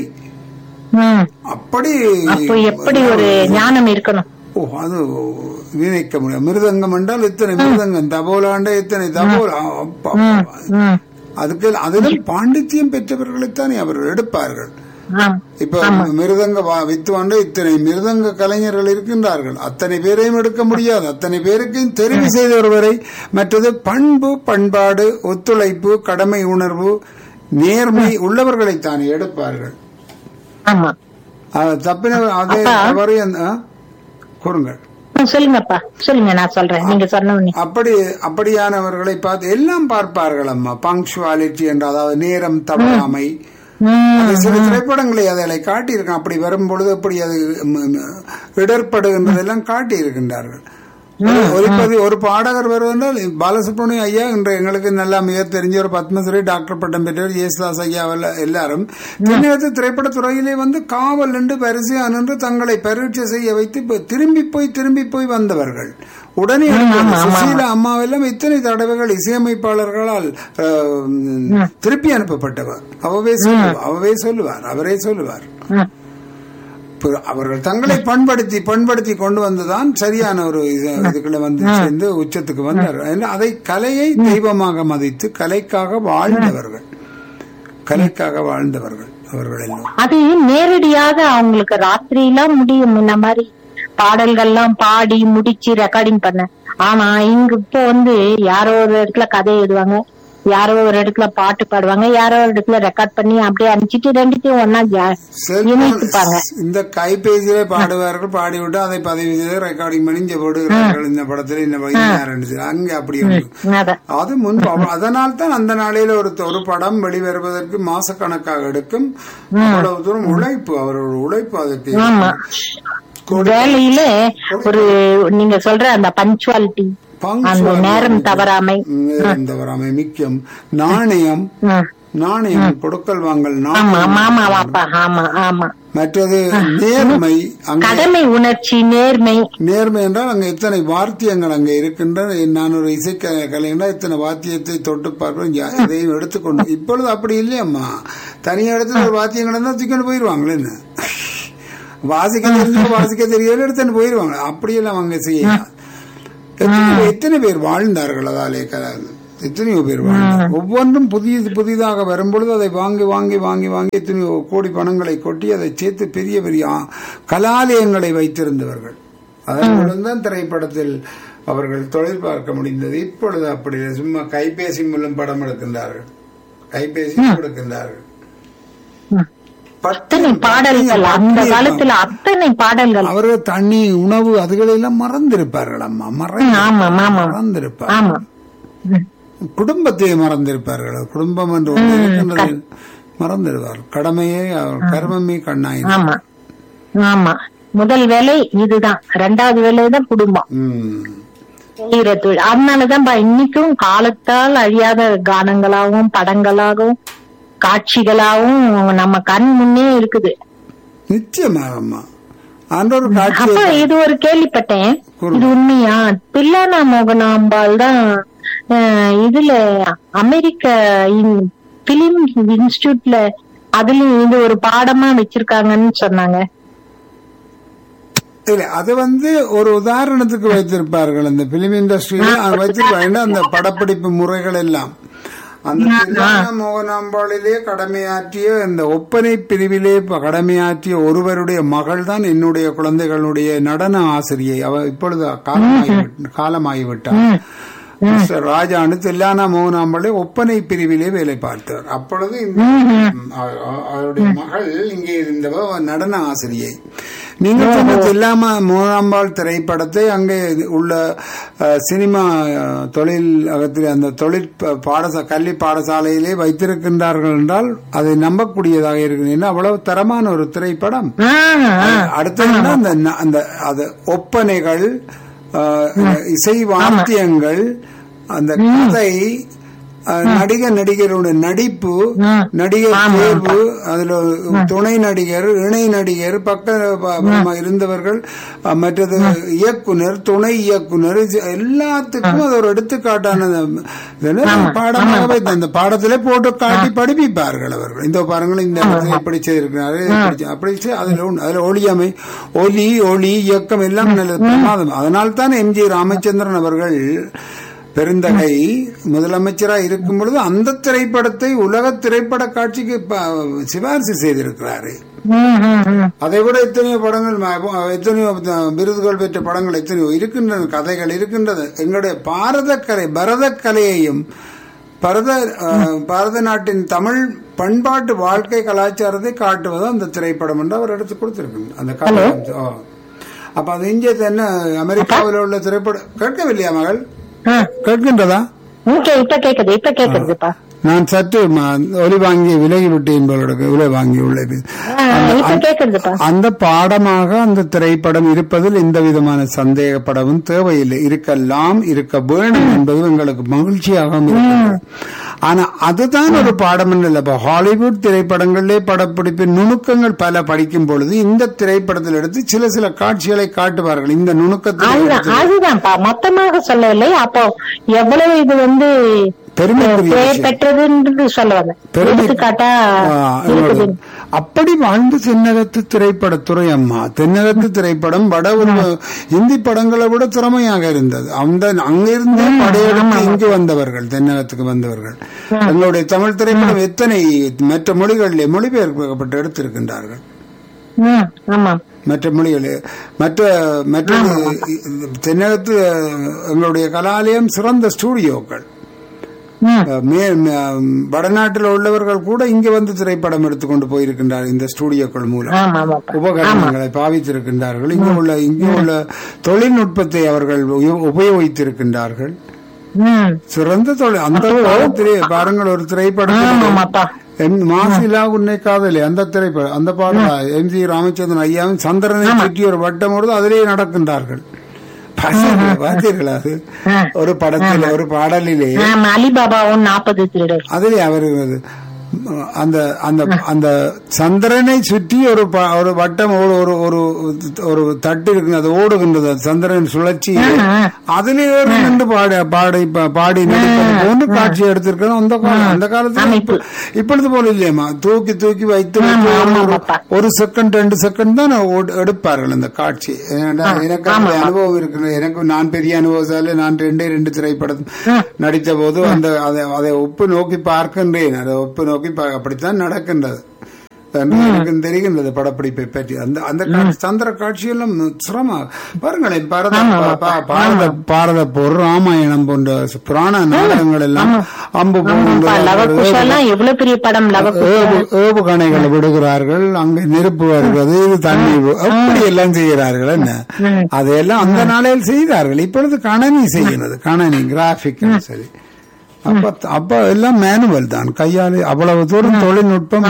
ம். அப்படி அப்போ எப்படி ஒரு ஞானம் இருக்கணும் ஓ அது வினைக்க முடியும் மிருதங்கம் என்றால் இத்தனை மிருதங்கம் தபோலாண்ட இத்தனை தபோல் அப்பா, ம். அதுக்கு அதிலும் பாண்டித்யம் பெற்றவர்களைத்தானே அவர்கள் எடுப்பார்கள் ஆம். இப்ப மிருதங்க வா- வித்துவாண்ட இத்தனை மிருதங்க கலைஞர்கள் இருக்கின்றார்கள் அத்தனை பேரையும் எடுக்க முடியாது அத்தனை பேருக்கும் தெரிவு செய்த ஒருவரை மற்றது பண்பு பண்பாடு ஒத்துழைப்பு கடமை உணர்வு நேர்மை உள்ளவர்களைத்தானே எடுப்பார்கள் ஆமா அது தப்பின அதே தவறு அந்த- ஆ? கூறுங்கள் ம், சொல்லுங்கப்பா சொல்லுங்க நான் சொல்றேன் நீங்க சொன்ன உடனே அப்படி அப்படியானவர்களை பார்த்து எல்லாம் பார்ப்பார்கள் அம்மா பங்க்சுவாலிட்டி என்ற அதாவது நேரம் தவறாமை ம். அது சில திரைப்படங்களை அதை காட்டியிருக்கான் அப்படி வரும்பொழுது அப்படி அது ம், ம், இடர்படுகின்றதெல்லாம் காட்டி இருக்கின்றார்கள் ஒருபதி ஒரு பாடகர் வருவென்றால் பாலசுப்ரமணியம் ஐயா இன்று எங்களுக்கு நல்லா மிக தெரிஞ்ச ஒரு பத்மஸ்ரீ டாக்டர் பட்டம் பெற்றவர் ஜெயசுதாஸ் ஐயா அவர்கள் எல்லாரும் தென்னகத்து திரைப்பட துறையிலே வந்து காவல் என்று வரிசையா நின்று தங்களை பரீட்சை செய்ய வைத்து இப்ப திரும்பி போய் திரும்பி போய் வந்தவர்கள் உடனே எடுப்பார்கள். சுசீலா அம்மாவெல்லாம் இத்தனை தடவைகள் இசையமைப்பாளர்களால் அஹ், திருப்பி அனுப்பப்பட்டவர் அவவே சொல்லுவார் அவவே சொல்லுவார் அவரே சொல்லுவார் ம். இப்ப அவர்கள் தங்களை பண்படுத்தி பண்படுத்தி கொண்டு வந்துதான் சரியான ஒரு இது- இதுக்குள்ள வந்து சேர்ந்து உச்சத்துக்கு வந்தார் ஏன்னா அதை கலையை தெய்வமாக மதித்து கலைக்காக வாழ்ந்தவர்கள் கலைக்காக வாழ்ந்தவர்கள் அவர்கள் எல்லாம் அது நேரடியாக அவங்களுக்கு ராத்திரியெல்லாம் முடியும் இந்த மாதிரி பாடல்கள்லாம் பாடி முடிச்சு ரெக்கார்டிங் பண்ண ஆனா இங்க இப்போ வந்து யாரோ ஒரு இடத்துல கதை எழுதுவாங்க யாரோ ஒரு இடத்துல பாட்டு பாடுவாங்க யாரோ ஒரு இடத்துல ரெக்கார்ட் பண்ணி அப்படியே அனுப்பிச்சிட்டு ரெண்டுத்தையும் ஒன்னா இணைத்துப்பாங்க செல்போன் இந்த கைபேசியிலே பாடுவார்கள் பாடிவிட்டு அதை பதிவு செய்து ரெக்கார்டிங் பண்ணி இங்க போடுகிறார்கள் இந்த படத்துல இந்த படம் அங்க அப்படி உண்டு அதான் அது முன்பு அவ- அதனால் தான் அந்த நாளையில ஒரு ஒரு படம் வெளிவருவதற்கு மாசக்கணக்காக எடுக்கும் அவ்வளவு தூரம் உழைப்பு அவரோட உழைப்பு அதுக்கு ஆமா வேலையில ஒரு நீங்க சொல்ற அந்த பஞ்சுவாலிட்டி அந்த நேரம் தவறாமை நேரம் தவறாமை முக்கியம் நாணயம் ம். நாணயம் கொடுக்கல் வாங்கல் ஆமா நாணயம் ஆமா வாப்பா ஆமா ஆமா மற்றது நேர்மை அங்க கடமை உணர்ச்சி நேர்மை நேர்மை என்றால் அங்க எத்தனை வாத்தியங்கள் அங்க இருக்கின்றன நான் ஒரு இசை க- கலைஞனா இத்தனை வாத்தியத்தை தொட்டு பார்ப்பேன் யா- எதையும் எடுத்துக்கொண்டு இப்பொழுது அப்படி இல்லையம்மா தனியா இடத்துல ஒரு வாத்தியங்கள் இருந்தா தூக்கிட்டு போயிருவாங்களே என்ன வாசிக்க தெரிஞ்சு வாசிக்க தெரியல எடுத்துட்டு போயிருவாங்க அப்படியெல்லாம் அவங்க செய்யலாம் எத்தனை எத்தனை பேர் வாழ்ந்தார்கள் அதாலே க- எத்தனையோ பேர் வாழ்ந்தார் ஒவ்வொன்றும் புதிய புதிதாக வரும்பொழுது அதை வாங்கி வாங்கி வாங்கி வாங்கி எத்தனையோ கோடி பணங்களை கொட்டி அதை சேர்த்து பெரிய பெரிய ஆ- கலாலயங்களை வைத்திருந்தவர்கள் அதன் மூலம்தான் திரைப்படத்தில் அவர்கள் தொழில் பார்க்க முடிந்தது இப்பொழுது அப்படி இல்லை. சும்மா கைபேசி மூலம் படம் எடுக்கின்றார்கள் கைபேசி எடுக்கின்றார்கள் அத்தனை பாடல்கள் அந்த காலத்துல அத்தனை பாடல்கள் அவர்கள் தண்ணி உணவு அதுகளெல்லாம் மறந்திருப்பார்கள் அம்மா மறந்து ஆமா ஆமா மறந்திருப்பார் ஆமா ம். குடும்பத்தை மறந்திருப்பார்கள் குடும்பம் என்று ஒன்று இருக்கின்றது மறந்துடுவார் கடமையே அவர் கர்மமே கண்ணாய் ஆமா ஆமா முதல் வேலை இதுதான் ரெண்டாவது வேலை தான் குடும்பம் ம். செய்யற தொழில் அதனாலதான் பா இன்னைக்கும் காலத்தால் அழியாத கானங்களாகவும் படங்களாகவும் காட்சிகளாகவும் நம்ம கண் முன்னே இருக்குது நிச்சயமாக அம்மா ஆண்டோர் காட்சி அப்ப இது ஒரு கேள்விப்பட்டேன் இது உண்மையா பில்லானா மோகனாம்பாள் தான் அஹ், இதுல அமெரிக்க பிலிம் இன்ஸ்டியூட்ல அதுலயும் இது ஒரு பாடமா வச்சிருக்காங்கன்னு சொன்னாங்க இல்ல அது வந்து ஒரு உதாரணத்துக்கு வைத்திருப்பார்கள் அந்த பிலிம் இண்டஸ்ட்ரியில வைத்திருப்பாங்க அந்த படப்பிடிப்பு முறைகள் எல்லாம் அந்த தில்லான மோகனாம்பாளிலே கடமையாற்றிய இந்த ஒப்பனை பிரிவிலே ப- கடமையாற்றிய ஒருவருடைய மகள் தான் என்னுடைய குழந்தைகளுடைய நடன ஆசிரியை அவ இப்பொழுது காலமாகி காலமாகிவிட்டார் மிஸ்டர் ராஜானு தில்லானா மோகனாம்பாளை ஒப்பனை பிரிவிலே வேலை பார்த்தவர் அப்பொழுது இந்த ம், அவ- அவ- அவருடைய மகள் இங்கே இருந்தவ நடன ஆசிரியை நீங்கள் சொன்ன தில்லாமா மோகனாம்பாள் திரைப்படத்தை அங்கே உள்ள அஹ், சினிமா அஹ், தொழில் அகத்தில் அந்த தொழில் ப- பாடசா கல்வி பாடசாலையிலே வைத்திருக்கின்றார்கள் என்றால் அதை நம்பக்கூடியதாக இருக்கிறது அவ்வளவு தரமான ஒரு திரைப்படம் ஆஹ், ஆஹ். அடுத்தது என்ன, அந்த ந- அந்த அது ஒப்பனைகள் ஆஹ், இசை வாத்தியங்கள் அந்த கதை ஆஹ், நடிகர் நடிகருடைய நடிப்பு நடிகர் தேர்வு அதுல துணை நடிகர் இணை நடிகர் பக்க ப- ப- இருந்தவர்கள் ஆஹ், மற்றது இயக்குனர் துணை இயக்குனர் இது எல்லாத்துக்கும் அது ஒரு எடுத்துக்காட்டான இதெல்லாம் பாடமாக வைத்து அந்த பாடத்திலே போட்டு காட்டி படிப்பிப்பார்கள் அவர்கள் இந்த பாருங்கள் இந்த இடத்துல இப்படி செய்திருக்கிறாரு இப்படி செய்- அப்படி செய்- அதுல உண்டு. அதுல ஒளியமை ஒலி ஒளி இயக்கம் எல்லாம் நல்லது பிரமாதம் அதனால் தான் எம் ஜி ராமச்சந்திரன் அவர்கள் பெருந்தகை முதலமைச்சராக இருக்கும் பொழுது அந்த திரைப்படத்தை உலக திரைப்பட காட்சிக்கு ப- சிபாரிசு செய்திருக்கிறாரு ம், ம், ம். அதை விட எத்தனையோ படங்கள் ம- எத்தனையோ த- விருதுகள் பெற்ற படங்கள் எத்தனையோ இருக்கின்றன கதைகள் இருக்கின்றது எங்களுடைய பாரத கலை பரத கலையையும் பரத அஹ், பாரத நாட்டின் தமிழ் பண்பாட்டு வாழ்க்கை கலாச்சாரத்தை காட்டுவது அந்த திரைப்படம் என்று அவர் எடுத்து கொடுத்திருக்கு அந்த கதை ஓ. அப்ப அது இங்கே என்ன அமெரிக்காவில் உள்ள திரைப்படம் கேட்கவில்லையா மகள் ஆ. கேட்கின்றதா ஓகே இப்ப கேக்குது இப்ப கேக்குதுப்பா நான் சற்று ம- ஒலி வாங்கி விலகி விட்டு என்பவர்களுக்கு விலை வாங்கி உள்ளது ஆ, இப்ப கேக்குதுப்பா அந்த பாடமாக அந்த திரைப்படம் இருப்பதில் எந்த விதமான சந்தேகப்படவும் தேவையில்லை இருக்கலாம் இருக்க வேண்டும் என்பது எங்களுக்கு மகிழ்ச்சியாகவும் இருக்கிறது ஆனா அதுதான் ஒரு பாடம் இல்லை இப்ப ஹாலிவுட் திரைப்படங்களிலே படப்பிடிப்பின் நுணுக்கங்கள் பல படிக்கும் பொழுது இந்த திரைப்படத்தில் எடுத்து சில சில காட்சிகளை காட்டுவார்கள் இந்த நுணுக்கத்தில் அதுதான் அதுதான்ப்பா மொத்தமாக சொல்லவில்லை அப்போ எவ்வளவு இது வந்து பெருமைக்குரிய பெயர் விஷயம். பெற்றதுன்றது சொல்ல வந்தேன் பெருமை- எடுத்துக்காட்டா ஆ, இருக்குது அப்படி வாழ்ந்து தென்னகத்து திரைப்படத்துறை அம்மா தென்னகத்து திரைப்படம் வட உருவ இந்தி படங்களை விட திறமையாக இருந்தது அந்த அங்கிருந்து படையெடுத்து இங்கு வந்தவர்கள் தென்னகத்துக்கு வந்தவர்கள் எங்களுடைய தமிழ் திரைப்படம் எத்தனை மற்ற மொழிகளிலே மொழிபெயர்க்கப்பட்டு எடுத்திருக்கின்றார்கள் ம், ஆமா மற்ற மொழிகள் மற்ற மற்ற தென்னகத்து எங்களுடைய கலாலயம் சிறந்த ஸ்டூடியோக்கள் ம். அஹ், மே ம- வடநாட்டில் உள்ளவர்கள் கூட இங்க வந்து திரைப்படம் எடுத்துக்கொண்டு போயிருக்கின்றார் இந்த ஸ்டூடியோக்கள் மூலம் ஆமா ஆமாப்பா உபகரணங்களை பாவித்திருக்கின்றார்கள் இங்கே உள்ள இங்கே உள்ள தொழில்நுட்பத்தை அவர்கள் உபயோ- உபயோகித்திருக்கின்றார்கள் ம் சிறந்த தொழில் அந்த காலத்திலே பாருங்கள் ஒரு திரைப்படம் ஆமாப்பா என் மாசிலா உன்னை காதலி அந்த திரைப்படம் அந்த பாடல் எம் ஜி ராமச்சந்திரன் ஐயாவும் சந்திரனை சுற்றி ஒரு வட்டம் வருது அதிலேயே நடக்கின்றார்கள் பார்த்தீர்களா? பார்த்தீர்களா அது ஆ. ஒரு படத்தில் ஒரு பாடலிலே ஆமா அலிபாபாவும் நாற்பது திருடர் அதிலே அவர் அந்த அந்த அந்த சந்திரனை சுற்றி ஒரு ப- ஒரு வட்டம் ஒரு ஒரு ஒரு ஒரு தட்டு இருக்கு அது ஓடுகின்றது அந்த சந்திரன் சுழற்சி அதிலே ஒரு நின்று பாடி பாடி பா- பாடி நடிப்பது போன்று காட்சி எடுத்திருக்கிறது அந்த காலம் அந்த காலத்துல இப்ப- இப்பொழுது போல இல்லையம்மா தூக்கி தூக்கி வைத்து வைத்து ஒரு- ஒரு ஒரு செகண்ட் ரெண்டு செகண்ட் தான் ஓடு- எடுப்பார்கள் அந்த காட்சி ஏன்னா, எனக்கு அந்த அனுபவம் இருக்கு எனக்கு நான் பெரிய அனுபவத்தால நான் ரெண்டே ரெண்டு திரைப்படம் நடித்த போது அந்த அதை அதை ஒப்பு நோக்கி பார்க்கின்றேன் அதை ஒப்பு நோக்கி பா- அப்படித்தான் நடக்கின்றது என்று எனக்கு தெரிகின்றது படப்பிடிப்பை பற்றி அந்த அந்த காட்சி சந்திர காட்சியெல்லாம் சிரமம் பாருங்களேன் பாரத பா- பா- பாரத பாரத போர் ராமாயணம் போன்ற புராண நாடகங்கள் எல்லாம் அம்பு ஆமாப்பா லவகுஷ எல்லாம் எவ்வளவு பெரிய படம் லவகுஷ ஏவு- ஏவுகணைகளை விடுகிறார்கள் அங்க நெருப்பு வருகிறது இது தண்ணி வு- அப்படி எல்லாம் செய்கிறார்கள் என்ன அதையெல்லாம் அந்த நாளையில் செய்தார்கள் இப்பொழுது கணனி செய்கிறது கணனி கிராபிக் சரி அப்ப அப்ப எல்லாம் மேனுவல் தான் கையால் அவ்வளவு தூரம் தொழில்நுட்பம்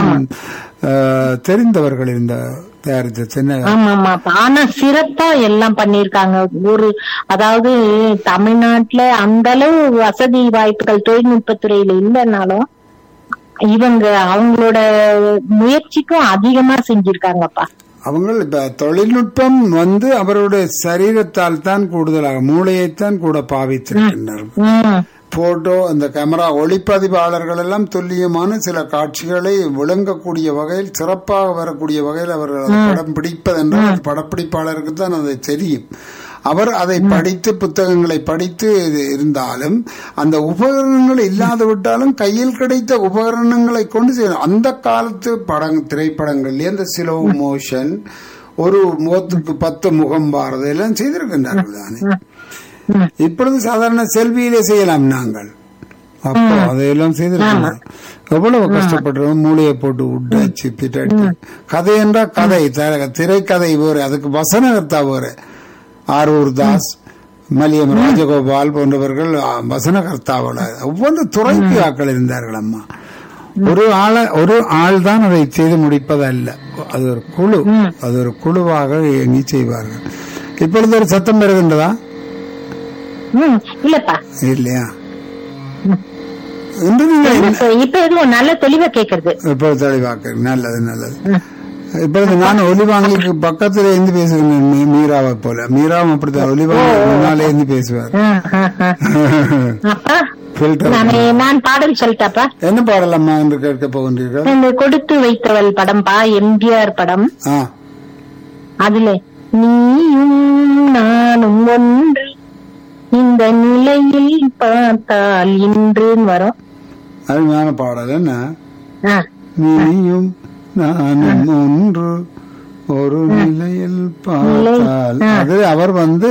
அஹ், தெரிந்தவர்கள் இந்த தயாரித்த சென்னை ஆமா ஆமாப்பா ஆனா சிறப்பா எல்லாம் பண்ணிருக்காங்க ஒரு அதாவது தமிழ்நாட்டுல அந்த அளவு வசதி வாய்ப்புகள் தொழில்நுட்பத்துறையில இல்லைன்னாலும் இவங்க அவங்களோட முயற்சிக்கும் அதிகமா செஞ்சிருக்காங்கப்பா அவங்க இப்ப தொழில்நுட்பம் வந்து அவருடைய சரீரத்தால் தான் கூடுதலாக மூளையைத்தான் கூட பாவித்திருக்கின்றார்கள் உம் போட்டோ அந்த கேமரா ஒளிப்பதிவாளர்கள் எல்லாம் துல்லியமான சில காட்சிகளை விளங்கக்கூடிய வகையில் சிறப்பாக வரக்கூடிய வகையில் அவர்கள் அதை படம் பிடிப்பதென்றால் அது படப்பிடிப்பாளருக்கு தான் அது தெரியும் அவர் அதை படித்து புத்தகங்களை படித்து இது இருந்தாலும் அந்த உபகரணங்கள் இல்லாது விட்டாலும் கையில் கிடைத்த உபகரணங்களை கொண்டு செய்யணும் அந்த காலத்து படம் திரைப்படங்கள்லயே அந்த சிலோ மோஷன் ஒரு முகத்துக்கு பத்து முகம் பாரது எல்லாம் செய்திருக்கின்றார்கள் தானே இப்பொழுது சாதாரண செல்வியிலே செய்யலாம் நாங்கள் அப்போ அதையெல்லாம் செய்திருக்கோம் எவ்வளவு கஷ்டப்படுறோம் மூளையை போட்டு உட்டாச்சு பிட்டாச்சு கதை என்றா கதை த- திரைக்கதை வேறு அதுக்கு வசனகர்த்தா வேறு ஆரூர் தாஸ் மலியம் ராஜகோபால் போன்றவர்கள் ஆ, வசனகர்த்தாவோட ஒவ்வொரு துறைக்கு ஆக்கள் இருந்தார்கள் அம்மா ஒரு ஆள ஒரு ஆள் தான் அதை செய்து முடிப்பதல்ல அது ஒரு குழு அது ஒரு குழுவாக இயங்கி செய்வார்கள் இப்பொழுது ஒரு சத்தம் பெறுகின்றதா உம் இல்லப்பா இல்லையா இன்று நீங்கள் என்ன- இப்ப இப்ப எதுவும் நல்ல தெளிவா கேக்குறது இப்பொழுது தெளிவாக்க நல்லது நல்லது இப்பொழுது நான் ஒலிவாங்கிக்கு பக்கத்துல இருந்து பேசுகிறேன் மீ- மீராவை போல மீராவும் அப்படித்தான் ஒலிவாங்கி முன்னாலே இருந்து பேசுவார் உம், உம், உம். அப்பா ஃபில்டர் நானே நான் பாடல் சொல்லிட்டாப்பா என்ன பாடலம்மா என்று கேட்க போகின்றீர்கள் இந்த கொடுத்து வைத்தவள் படம்பா எம்ஜிஆர் படம் ஆ அதுல நீயும் நானும் ஒன்று இந்த நிலையில் பார்த்தால் இன்றுன்னு வரும் அருமையான பாடல் என்ன ஆ, நீயும் நானும் ஒன்று ஒரு நிலையில் பார்த்தால் அது அவர் வந்து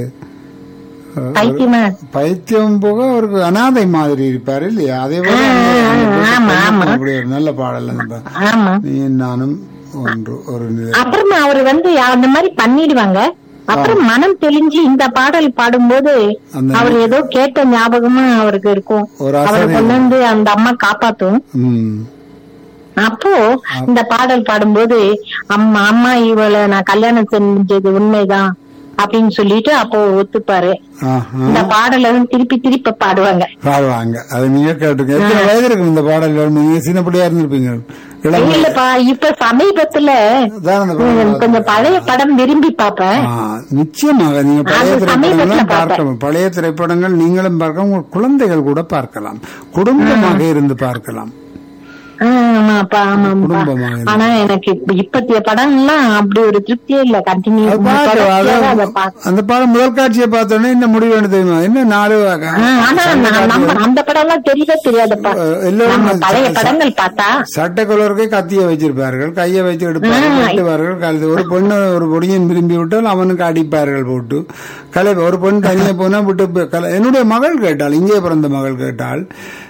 அஹ், பைத்தியமா பைத்தியம் போக அவருக்கு அனாதை மாதிரி இருப்பாரு இல்லையா அதே போல ஆமா, ஆமா. அப்படி ஒரு நல்ல பாடல் அந்த பா- ஆமா நீ நானும் ஒன்று ஒரு நிலை அப்புறமா அவர் வந்து அந்த மாதிரி பண்ணிடுவாங்க அப்புறம் மனம் தெளிஞ்சு இந்த பாடல் பாடும்போது அந்த- அவர் ஏதோ கேட்ட ஞாபகமா அவருக்கு இருக்கும் ஒரு அவரை அசதி கொண்டு வந்து அந்த அம்மா காப்பாத்தும் ம் அப்போ இந்த பாடல் பாடும்போது அம்மா அம்மா இவளை நான் கல்யாணம் செஞ்சது உண்மைதான் அப்படின்னு சொல்லிட்டு அப்போ ஒத்துப்பாரு ஆஹா. இந்த பாடலை வந்து திருப்பி திருப்பி பாடுவாங்க பாடுவாங்க அது நீங்க கேட்டுங்க எத்தனை வயது இருக்கும் இந்த பாடல் நீங்க சின்ன பிள்ளையா இருந்திருப்பீங்க இளம் வயது. இல்லப்பா இப்ப சமீபத்துல அதான் அந்த உம், பாடல். கொஞ்சம் பழைய படம் விரும்பி பாப்பேன் ஆ, நிச்சயமாக நீங்க பழைய அது திரைப்படங்களும் சமீபத்துல பார்க்கலாம் பழைய திரைப்படங்கள் நீங்களும் பார்க்கலாம் உங்க குழந்தைகள் கூட பார்க்கலாம் குடும்பமாக இருந்து பார்க்கலாம் ஆமாப்பா ஆமாப்பா குடும்பமாக இருந்து. ஆனா எனக்கு இப்ப- இப்பத்திய படம் எல்லாம் அப்படி ஒரு திருப்தியே இல்ல கண்டினியூ அது பாட்டு, அது- அந்த படம் முதல் காட்சியை பார்த்தோன்னே என்ன முடிவு என்ன தெரியுமா என்ன நாலு ஆனா நான் நம்ம அந்த படம் எல்லாம் தெரியவே தெரியாதுப்பா எல்லோரும் நம்ம பழைய படங்கள் பார்த்தா சட்டை கலருக்கு கத்திய வச்சிருப்பார்கள் கையை வச்சு எடுப்பார்கள் வெட்டுவார்கள் கழுத்து ஒரு பொண்ணு ஒரு பொடியன் விரும்பி விட்டால் அவனுக்கு அடிப்பார்கள் போட்டு கலை ஒரு பொண்ணு தனியா போனா விட்டு போ- கலை- என்னுடைய மகள் கேட்டாள் இங்கே பிறந்த மகள் கேட்டாள்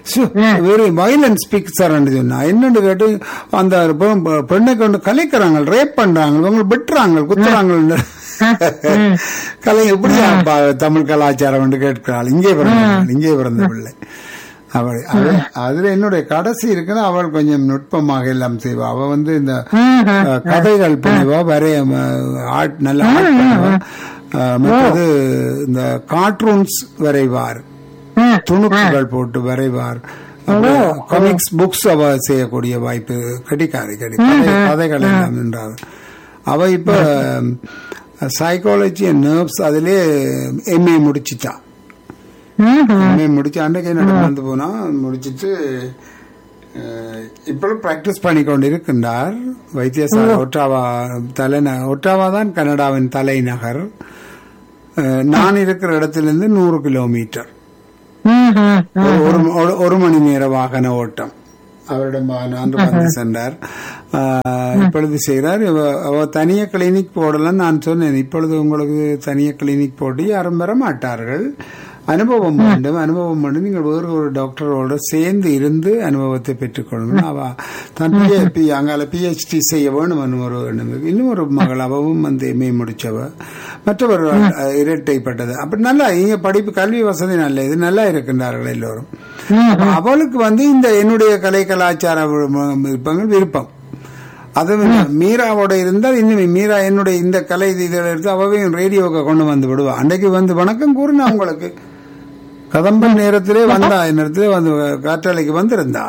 வெரி வயலன்ஸ் பிக்சர் சொன்னா என்னன்னு கேட்டு அந்த பெ- பெ- பெண்ணை கொண்டு கலைக்கிறாங்க ரேப் பண்றாங்க இவங்க வெட்டுறாங்க குத்துறாங்க கலை எப்படி அப்பா தமிழ் கலாச்சாரம் என்று கேட்கிறாள் இங்கே பிறந்த இங்கே பிறந்த பிள்ளை அவள் அது- அதுல என்னுடைய கடைசி இருக்குன்னா அவள் கொஞ்சம் நுட்பமாக எல்லாம் செய்வா அவ வந்து இந்த அஹ், கதைகள் புரிவா வரைய ஆர்ட் நல்ல ஆர்ட் பண்ணுவா அஹ், மற்றது இந்த கார்ட்டூன்ஸ் வரைவார் துணுக்குகள் போட்டு வரைவார் காமிக்ஸ் புக்ஸ் அவ செய்யக்கூடிய வாய்ப்பு கடிக்காரி கடி கதை- கதைகள் எல்லாம் என்றார் அவ இப்ப சைக்காலஜி அண்ட் நர்வ்ஸ் அதிலே எம்ஏ முடிச்சிட்டா எம்ஏ முடிச்சு அன்றைக்கு என்ன நடந்து போனா முடிச்சிட்டு அஹ், இப்பொழுது பிராக்டிஸ் பண்ணிக்கொண்டு இருக்கின்றார் வைத்தியசாலை ஒட்டாவா தலைந ஒட்டாவா தான் கனடாவின் தலைநகர் அஹ், நான் இருக்கிற இடத்திலிருந்து நூறு கிலோமீட்டர் ஒரு- ஒரு ஒரு- ஒரு மணி நேர வாகன ஓட்டம் அவரிடம் நான் வந்து சென்றார் ஆஹ், இப்பொழுது செய்கிறார் இவ- அவ தனிய கிளினிக் போடலாம் நான் சொன்னேன் இப்பொழுது உங்களுக்கு தனிய கிளினிக் போட்டு யாரும் பெற மாட்டார்கள் அனுபவம் வேண்டும் அனுபவம் வேண்டும் நீங்கள் வேறு ஒரு டாக்டரோட சேர்ந்து இருந்து அனுபவத்தை பெற்றுக்கொள்ளணும் அவ தான் பி அங்கால பிஹெச்டி செய்ய வேணும் என்று ஒரு எண்ணம் இருக்கு. இன்னும் ஒரு மகள் அவவும் வந்து எம்ஏ முடிச்சவ மற்றவர் அஹ், இரட்டைப்பட்டது அப்படி நல்லா இங்க படிப்பு கல்வி வசதி நல்ல இது நல்லா இருக்கின்றார்கள் எல்லோரும் அப்ப அவளுக்கு வந்து இந்த என்னுடைய கலை கலாச்சார வி- விருப்பங்கள் விருப்பம் அது மீராவோட இருந்தால் இன்னும் மீரா என்னுடைய இந்த கலை இதில் எடுத்து அவவையும் ரேடியோவுக்கு கொண்டு வந்து விடுவா அன்றைக்கு வந்து வணக்கம் கூறினா உங்களுக்கு கதம்பல் நேரத்திலே வந்தா நேரத்திலே வந்து காற்றாலைக்கு வந்திருந்தா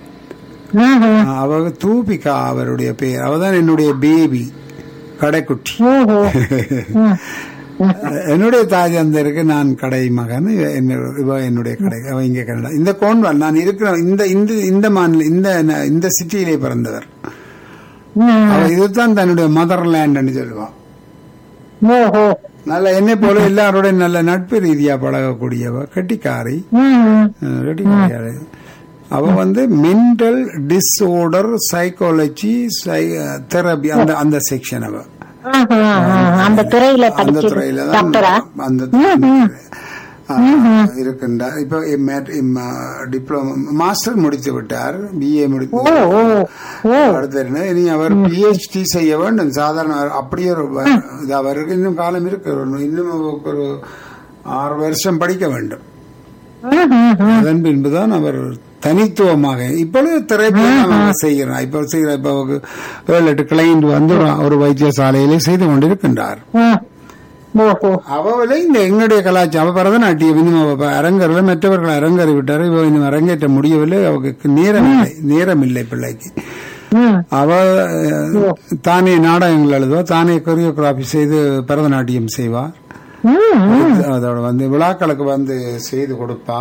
அவ தூபிகா அவருடைய பேர் அவதான் என்னுடைய பேபி கடைக்குட்டி என்னுடைய தாய் அந்தருக்கு நான் கடை மகன் இவ என்னோட- இவ என்னுடைய கடை அவ இங்க கனடா இந்த கோன்வால் நான் இருக்கிற இந்த இந்த இந்த மாநில இந்த இந்த சிட்டியிலே பிறந்தவர் அவ இதுதான் தன்னுடைய மதர்லேண்ட் சொல்லுவான் ஓஹோ நல்ல என்னை போல எல்லாரோட நல்ல நட்பு ரீதியா பழகக்கூடியவ கட்டிக்காரி அஹ், கட்டிக்காரி அவ வந்து மென்டல் டிஸ்ஆர்டர் சைக்காலஜி தெரபி அந்த அந்த செக்ஷன் அவ ஆஹா, ஆஹா. அந்த துறையில அந்த படிச்சு துறையில தான் டாக்டரா அந்த இருக்கின்ற இப்ப டிப்ளமோ மாஸ்டர் முடித்து விட்டார் பிஏ முடித்து ஓ ஓ ஓ அடுத்து என்ன இனி அவர் பிஹெச்டி செய்ய வேண்டும் சாதாரண அப்படியே ஒரு வ- இது அவருக்கு இன்னும் காலம் இருக்கு ஒரு- இன்னும் அவருக்கு ஒரு ஆறு வருஷம் படிக்க வேண்டும் ம், ம், ம். அதன் பின்புதான் அவர் தனித்துவமாக இப்பொழுது திரைப்பட செய்கிறார் இப்ப செய்கிற இப்ப அவருக்கு ஏழு எட்டு கிளைண்ட் வந்து ஒரு- ஒரு வைத்தியசாலையிலே செய்து கொண்டிருக்கின்றார் ம். ஓஹோ அவளை இந்த எங்களுடைய கலாச்சாரம் அவ பரதநாட்டியம் இன்னும் அவ அரங்கரில் மற்றவர்கள் அரங்கறி விட்டார் இவ இன்னும் அரங்கேற்ற முடியவில்லை அவருக்கு நேரம் இல்லை நேரம் இல்லை பிள்ளைக்கு ம். அவ அஹ், தானே நாடகங்கள் எழுதுவா தானே கொரியோகிராஃபி செய்து பரதநாட்டியம் செய்வார் ம், அதோட வந்து விழாக்களுக்கு வந்து செய்து கொடுப்பா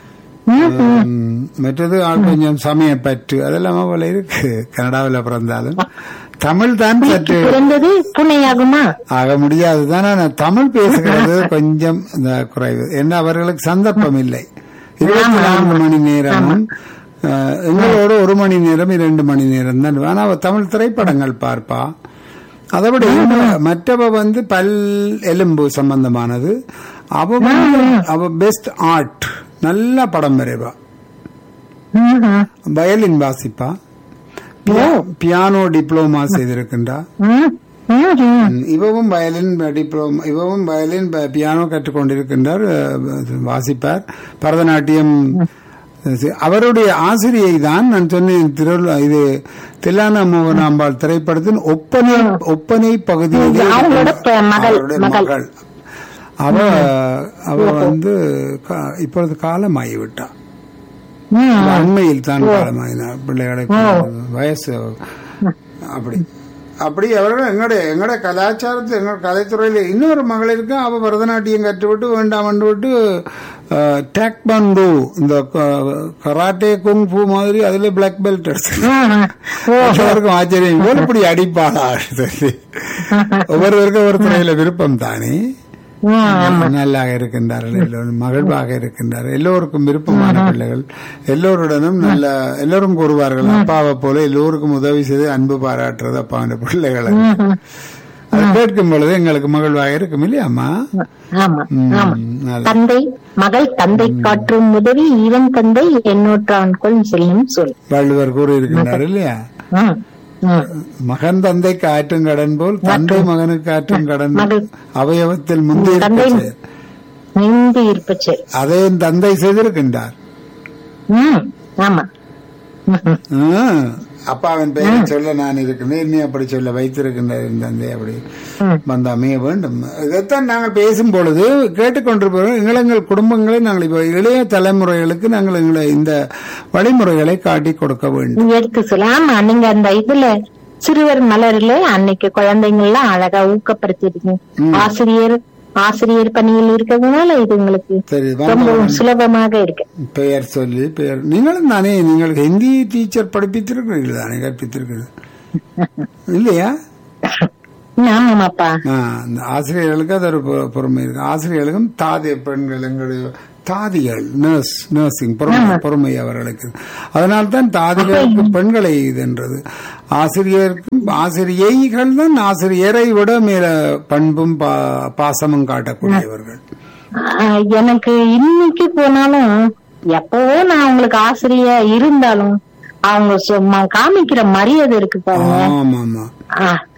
உம், மற்றது ஆள் கொஞ்சம் சமயப்பற்று அதெல்லாம் அவள இருக்கு கனடாவில் பிறந்தாலும் தமிழ் தான் சற்று பிறந்தது புனையாகுமா ஆக முடியாதுதான் ஆனா தமிழ் பேசுகிறது கொஞ்சம் இந்த குறைவு என்ன அவர்களுக்கு சந்தர்ப்பம் இல்லை இருபத்தி நான்கு மணி நேரமும் அஹ், எங்களோட ஒரு மணி நேரம் இரண்டு மணி நேரம் தான் ஆனா அவ தமிழ் திரைப்படங்கள் பார்ப்பா அதை விட இன்னும் மற்றவ வந்து பல் எலும்பு சம்பந்தமானது அவ வந்து அவ பெஸ்ட் ஆர்ட் நல்ல படம் வரைவா ம், ம். வயலின் வாசிப்பா பியா- பியானோ டிப்ளோமா செய்திருக்கின்றா ம், ம், ம். ம், இவவும் வயலின் டிப்ளோமா இவவும் வயலின் ப- பியானோ கற்றுக்கொண்டிருக்கின்றார் அஹ், வாசிப்பார் பரதநாட்டியம் அஹ், அவருடைய ஆசிரியை தான் நான் சொன்னேன் திருவள்ளு இது தில்லானா மோகனாம்பாள் திரைப்படத்தின் ஒப்பனை ஒப்பனை பகுதியிலே அவங்களோட ப- மகள், அவருடைய மகள். மகள் அவ அவ வந்து கா- இப்பொழுது காலமாகிவிட்டா ம். அண்மையில் தான் காலமாகினார் பிள்ளைகளை வயசு அப்படி அப்படி அவர்கள் எங்களுடைய எங்களுடைய கலாச்சாரத்தை எங்கள் கலைத்துறையில இன்னொரு மகள் இருக்கு அவ பரதநாட்டியம் கற்றுவிட்டு வேண்டாம் விட்டு டேக்பண்டு இந்த க- கராட்டே குங் பூ மாதிரி அதுல பிளாக் பெல்ட் எடுத்து ம். எல்லாருக்கும் ஆச்சரியம் இவள் இப்படி அடிப்பாளா சரி. ஒவ்வொருவருக்கும் ஒரு துறையில விருப்பம் தானே ம். நல்லாக இருக்கின்றார்கள் எல்லோரும் மகிழ்வாக இருக்கின்றார்கள் எல்லோருக்கும் விருப்பமான பிள்ளைகள் எல்லோருடனும் நல்ல எல்லோரும் கூறுவார்கள் அப்பாவை போல எல்லோருக்கும் உதவி செய்து அன்பு பாராட்டுறது அப்பாவின் பிள்ளைகளை அதை கேட்கும் பொழுது எங்களுக்கு மகிழ்வாக இருக்கும் இல்லையாம்மா ஆமா ம், ஆமா நல்லது. தந்தை மகள் தந்தை காற்றும் உதவி இவன் தந்தை என்னோற்றான் கொள் செல்லும் சொல் வள்ளுவர் கூறியிருக்கின்றார் இல்லையா ம், ம். மகன் தந்தைக்கு ஆற்றும் கடன் போல் தந்தை மகனுக்கு ஆற்றும் கடன் மகள். அவயவத்தில் முந்தைய தந்தை நீந்தி இருப்பச்சு அதை என் தந்தை செய்திருக்கின்றார் ம் ஆமா ம், ம். அப்பாவின் பெயரை சொல்ல நான் இருக்கிறேன் நீ அப்படி சொல்ல வைத்திருக்கின்றார் என் தந்தை அப்படி ம். வந்து அமைய வேண்டும் இதைத்தான் நாங்கள் பேசும் பொழுது கேட்டுக்கொண்டிருப்போம் எங்கள் குடும்பங்களை நாங்கள் இப்போ இளைய தலைமுறைகளுக்கு நாங்கள் எங்களை இந்த வழிமுறைகளை காட்டி கொடுக்க வேண்டும் எடுத்து சொல்ல ஆமா நீங்க அந்த இதுல சிறுவர் மலர்ல அன்னைக்கு குழந்தைங்க எல்லாம் அழகா ஊக்கப்படுத்திருக்கீங்க ஆசிரியர் ஆசிரியர் பணியில் இருக்கிறதுனால இது உங்களுக்கு சரி ரொம்பவும் வாங்க. சுலபமாக இருக்கு பெயர் சொல்லி பெயர் நீங்களும் தானே நீங்கள் ஹிந்தி டீச்சர் படிப்பித்திருக்கிறீர்கள் தானே கற்பித்திருக்கிறது இல்லையா ஆமாமாப்பா ஆ, அந்த ஆசிரியர்களுக்கு அது ஒரு பொ- பொறுமை இருக்கு ஆசிரியர்களுக்கும் தாதி பெண்கள் எங்களுடைய தாதிகள் நர்ஸ் நர்சிங் பொறுமை பொறுமை அவர்களுக்கு அதனால தான் தாதிகளுக்கு பெண்களை இதுன்றது ஆசிரியருக்கும் ஆசிரியைகள் தான் ஆசிரியரை விட மேல பண்பும் பா- பாசமும் காட்டக்கூடியவர்கள் ஆஹ் எனக்கு இன்னைக்கு போனாலும் எப்பவோ நான் உங்களுக்கு ஆசிரியா இருந்தாலும் அவங்க சும்மா காமிக்கிற மரியாதை இருக்கு பாருங்க ஆமா ஆமா ஆஹ்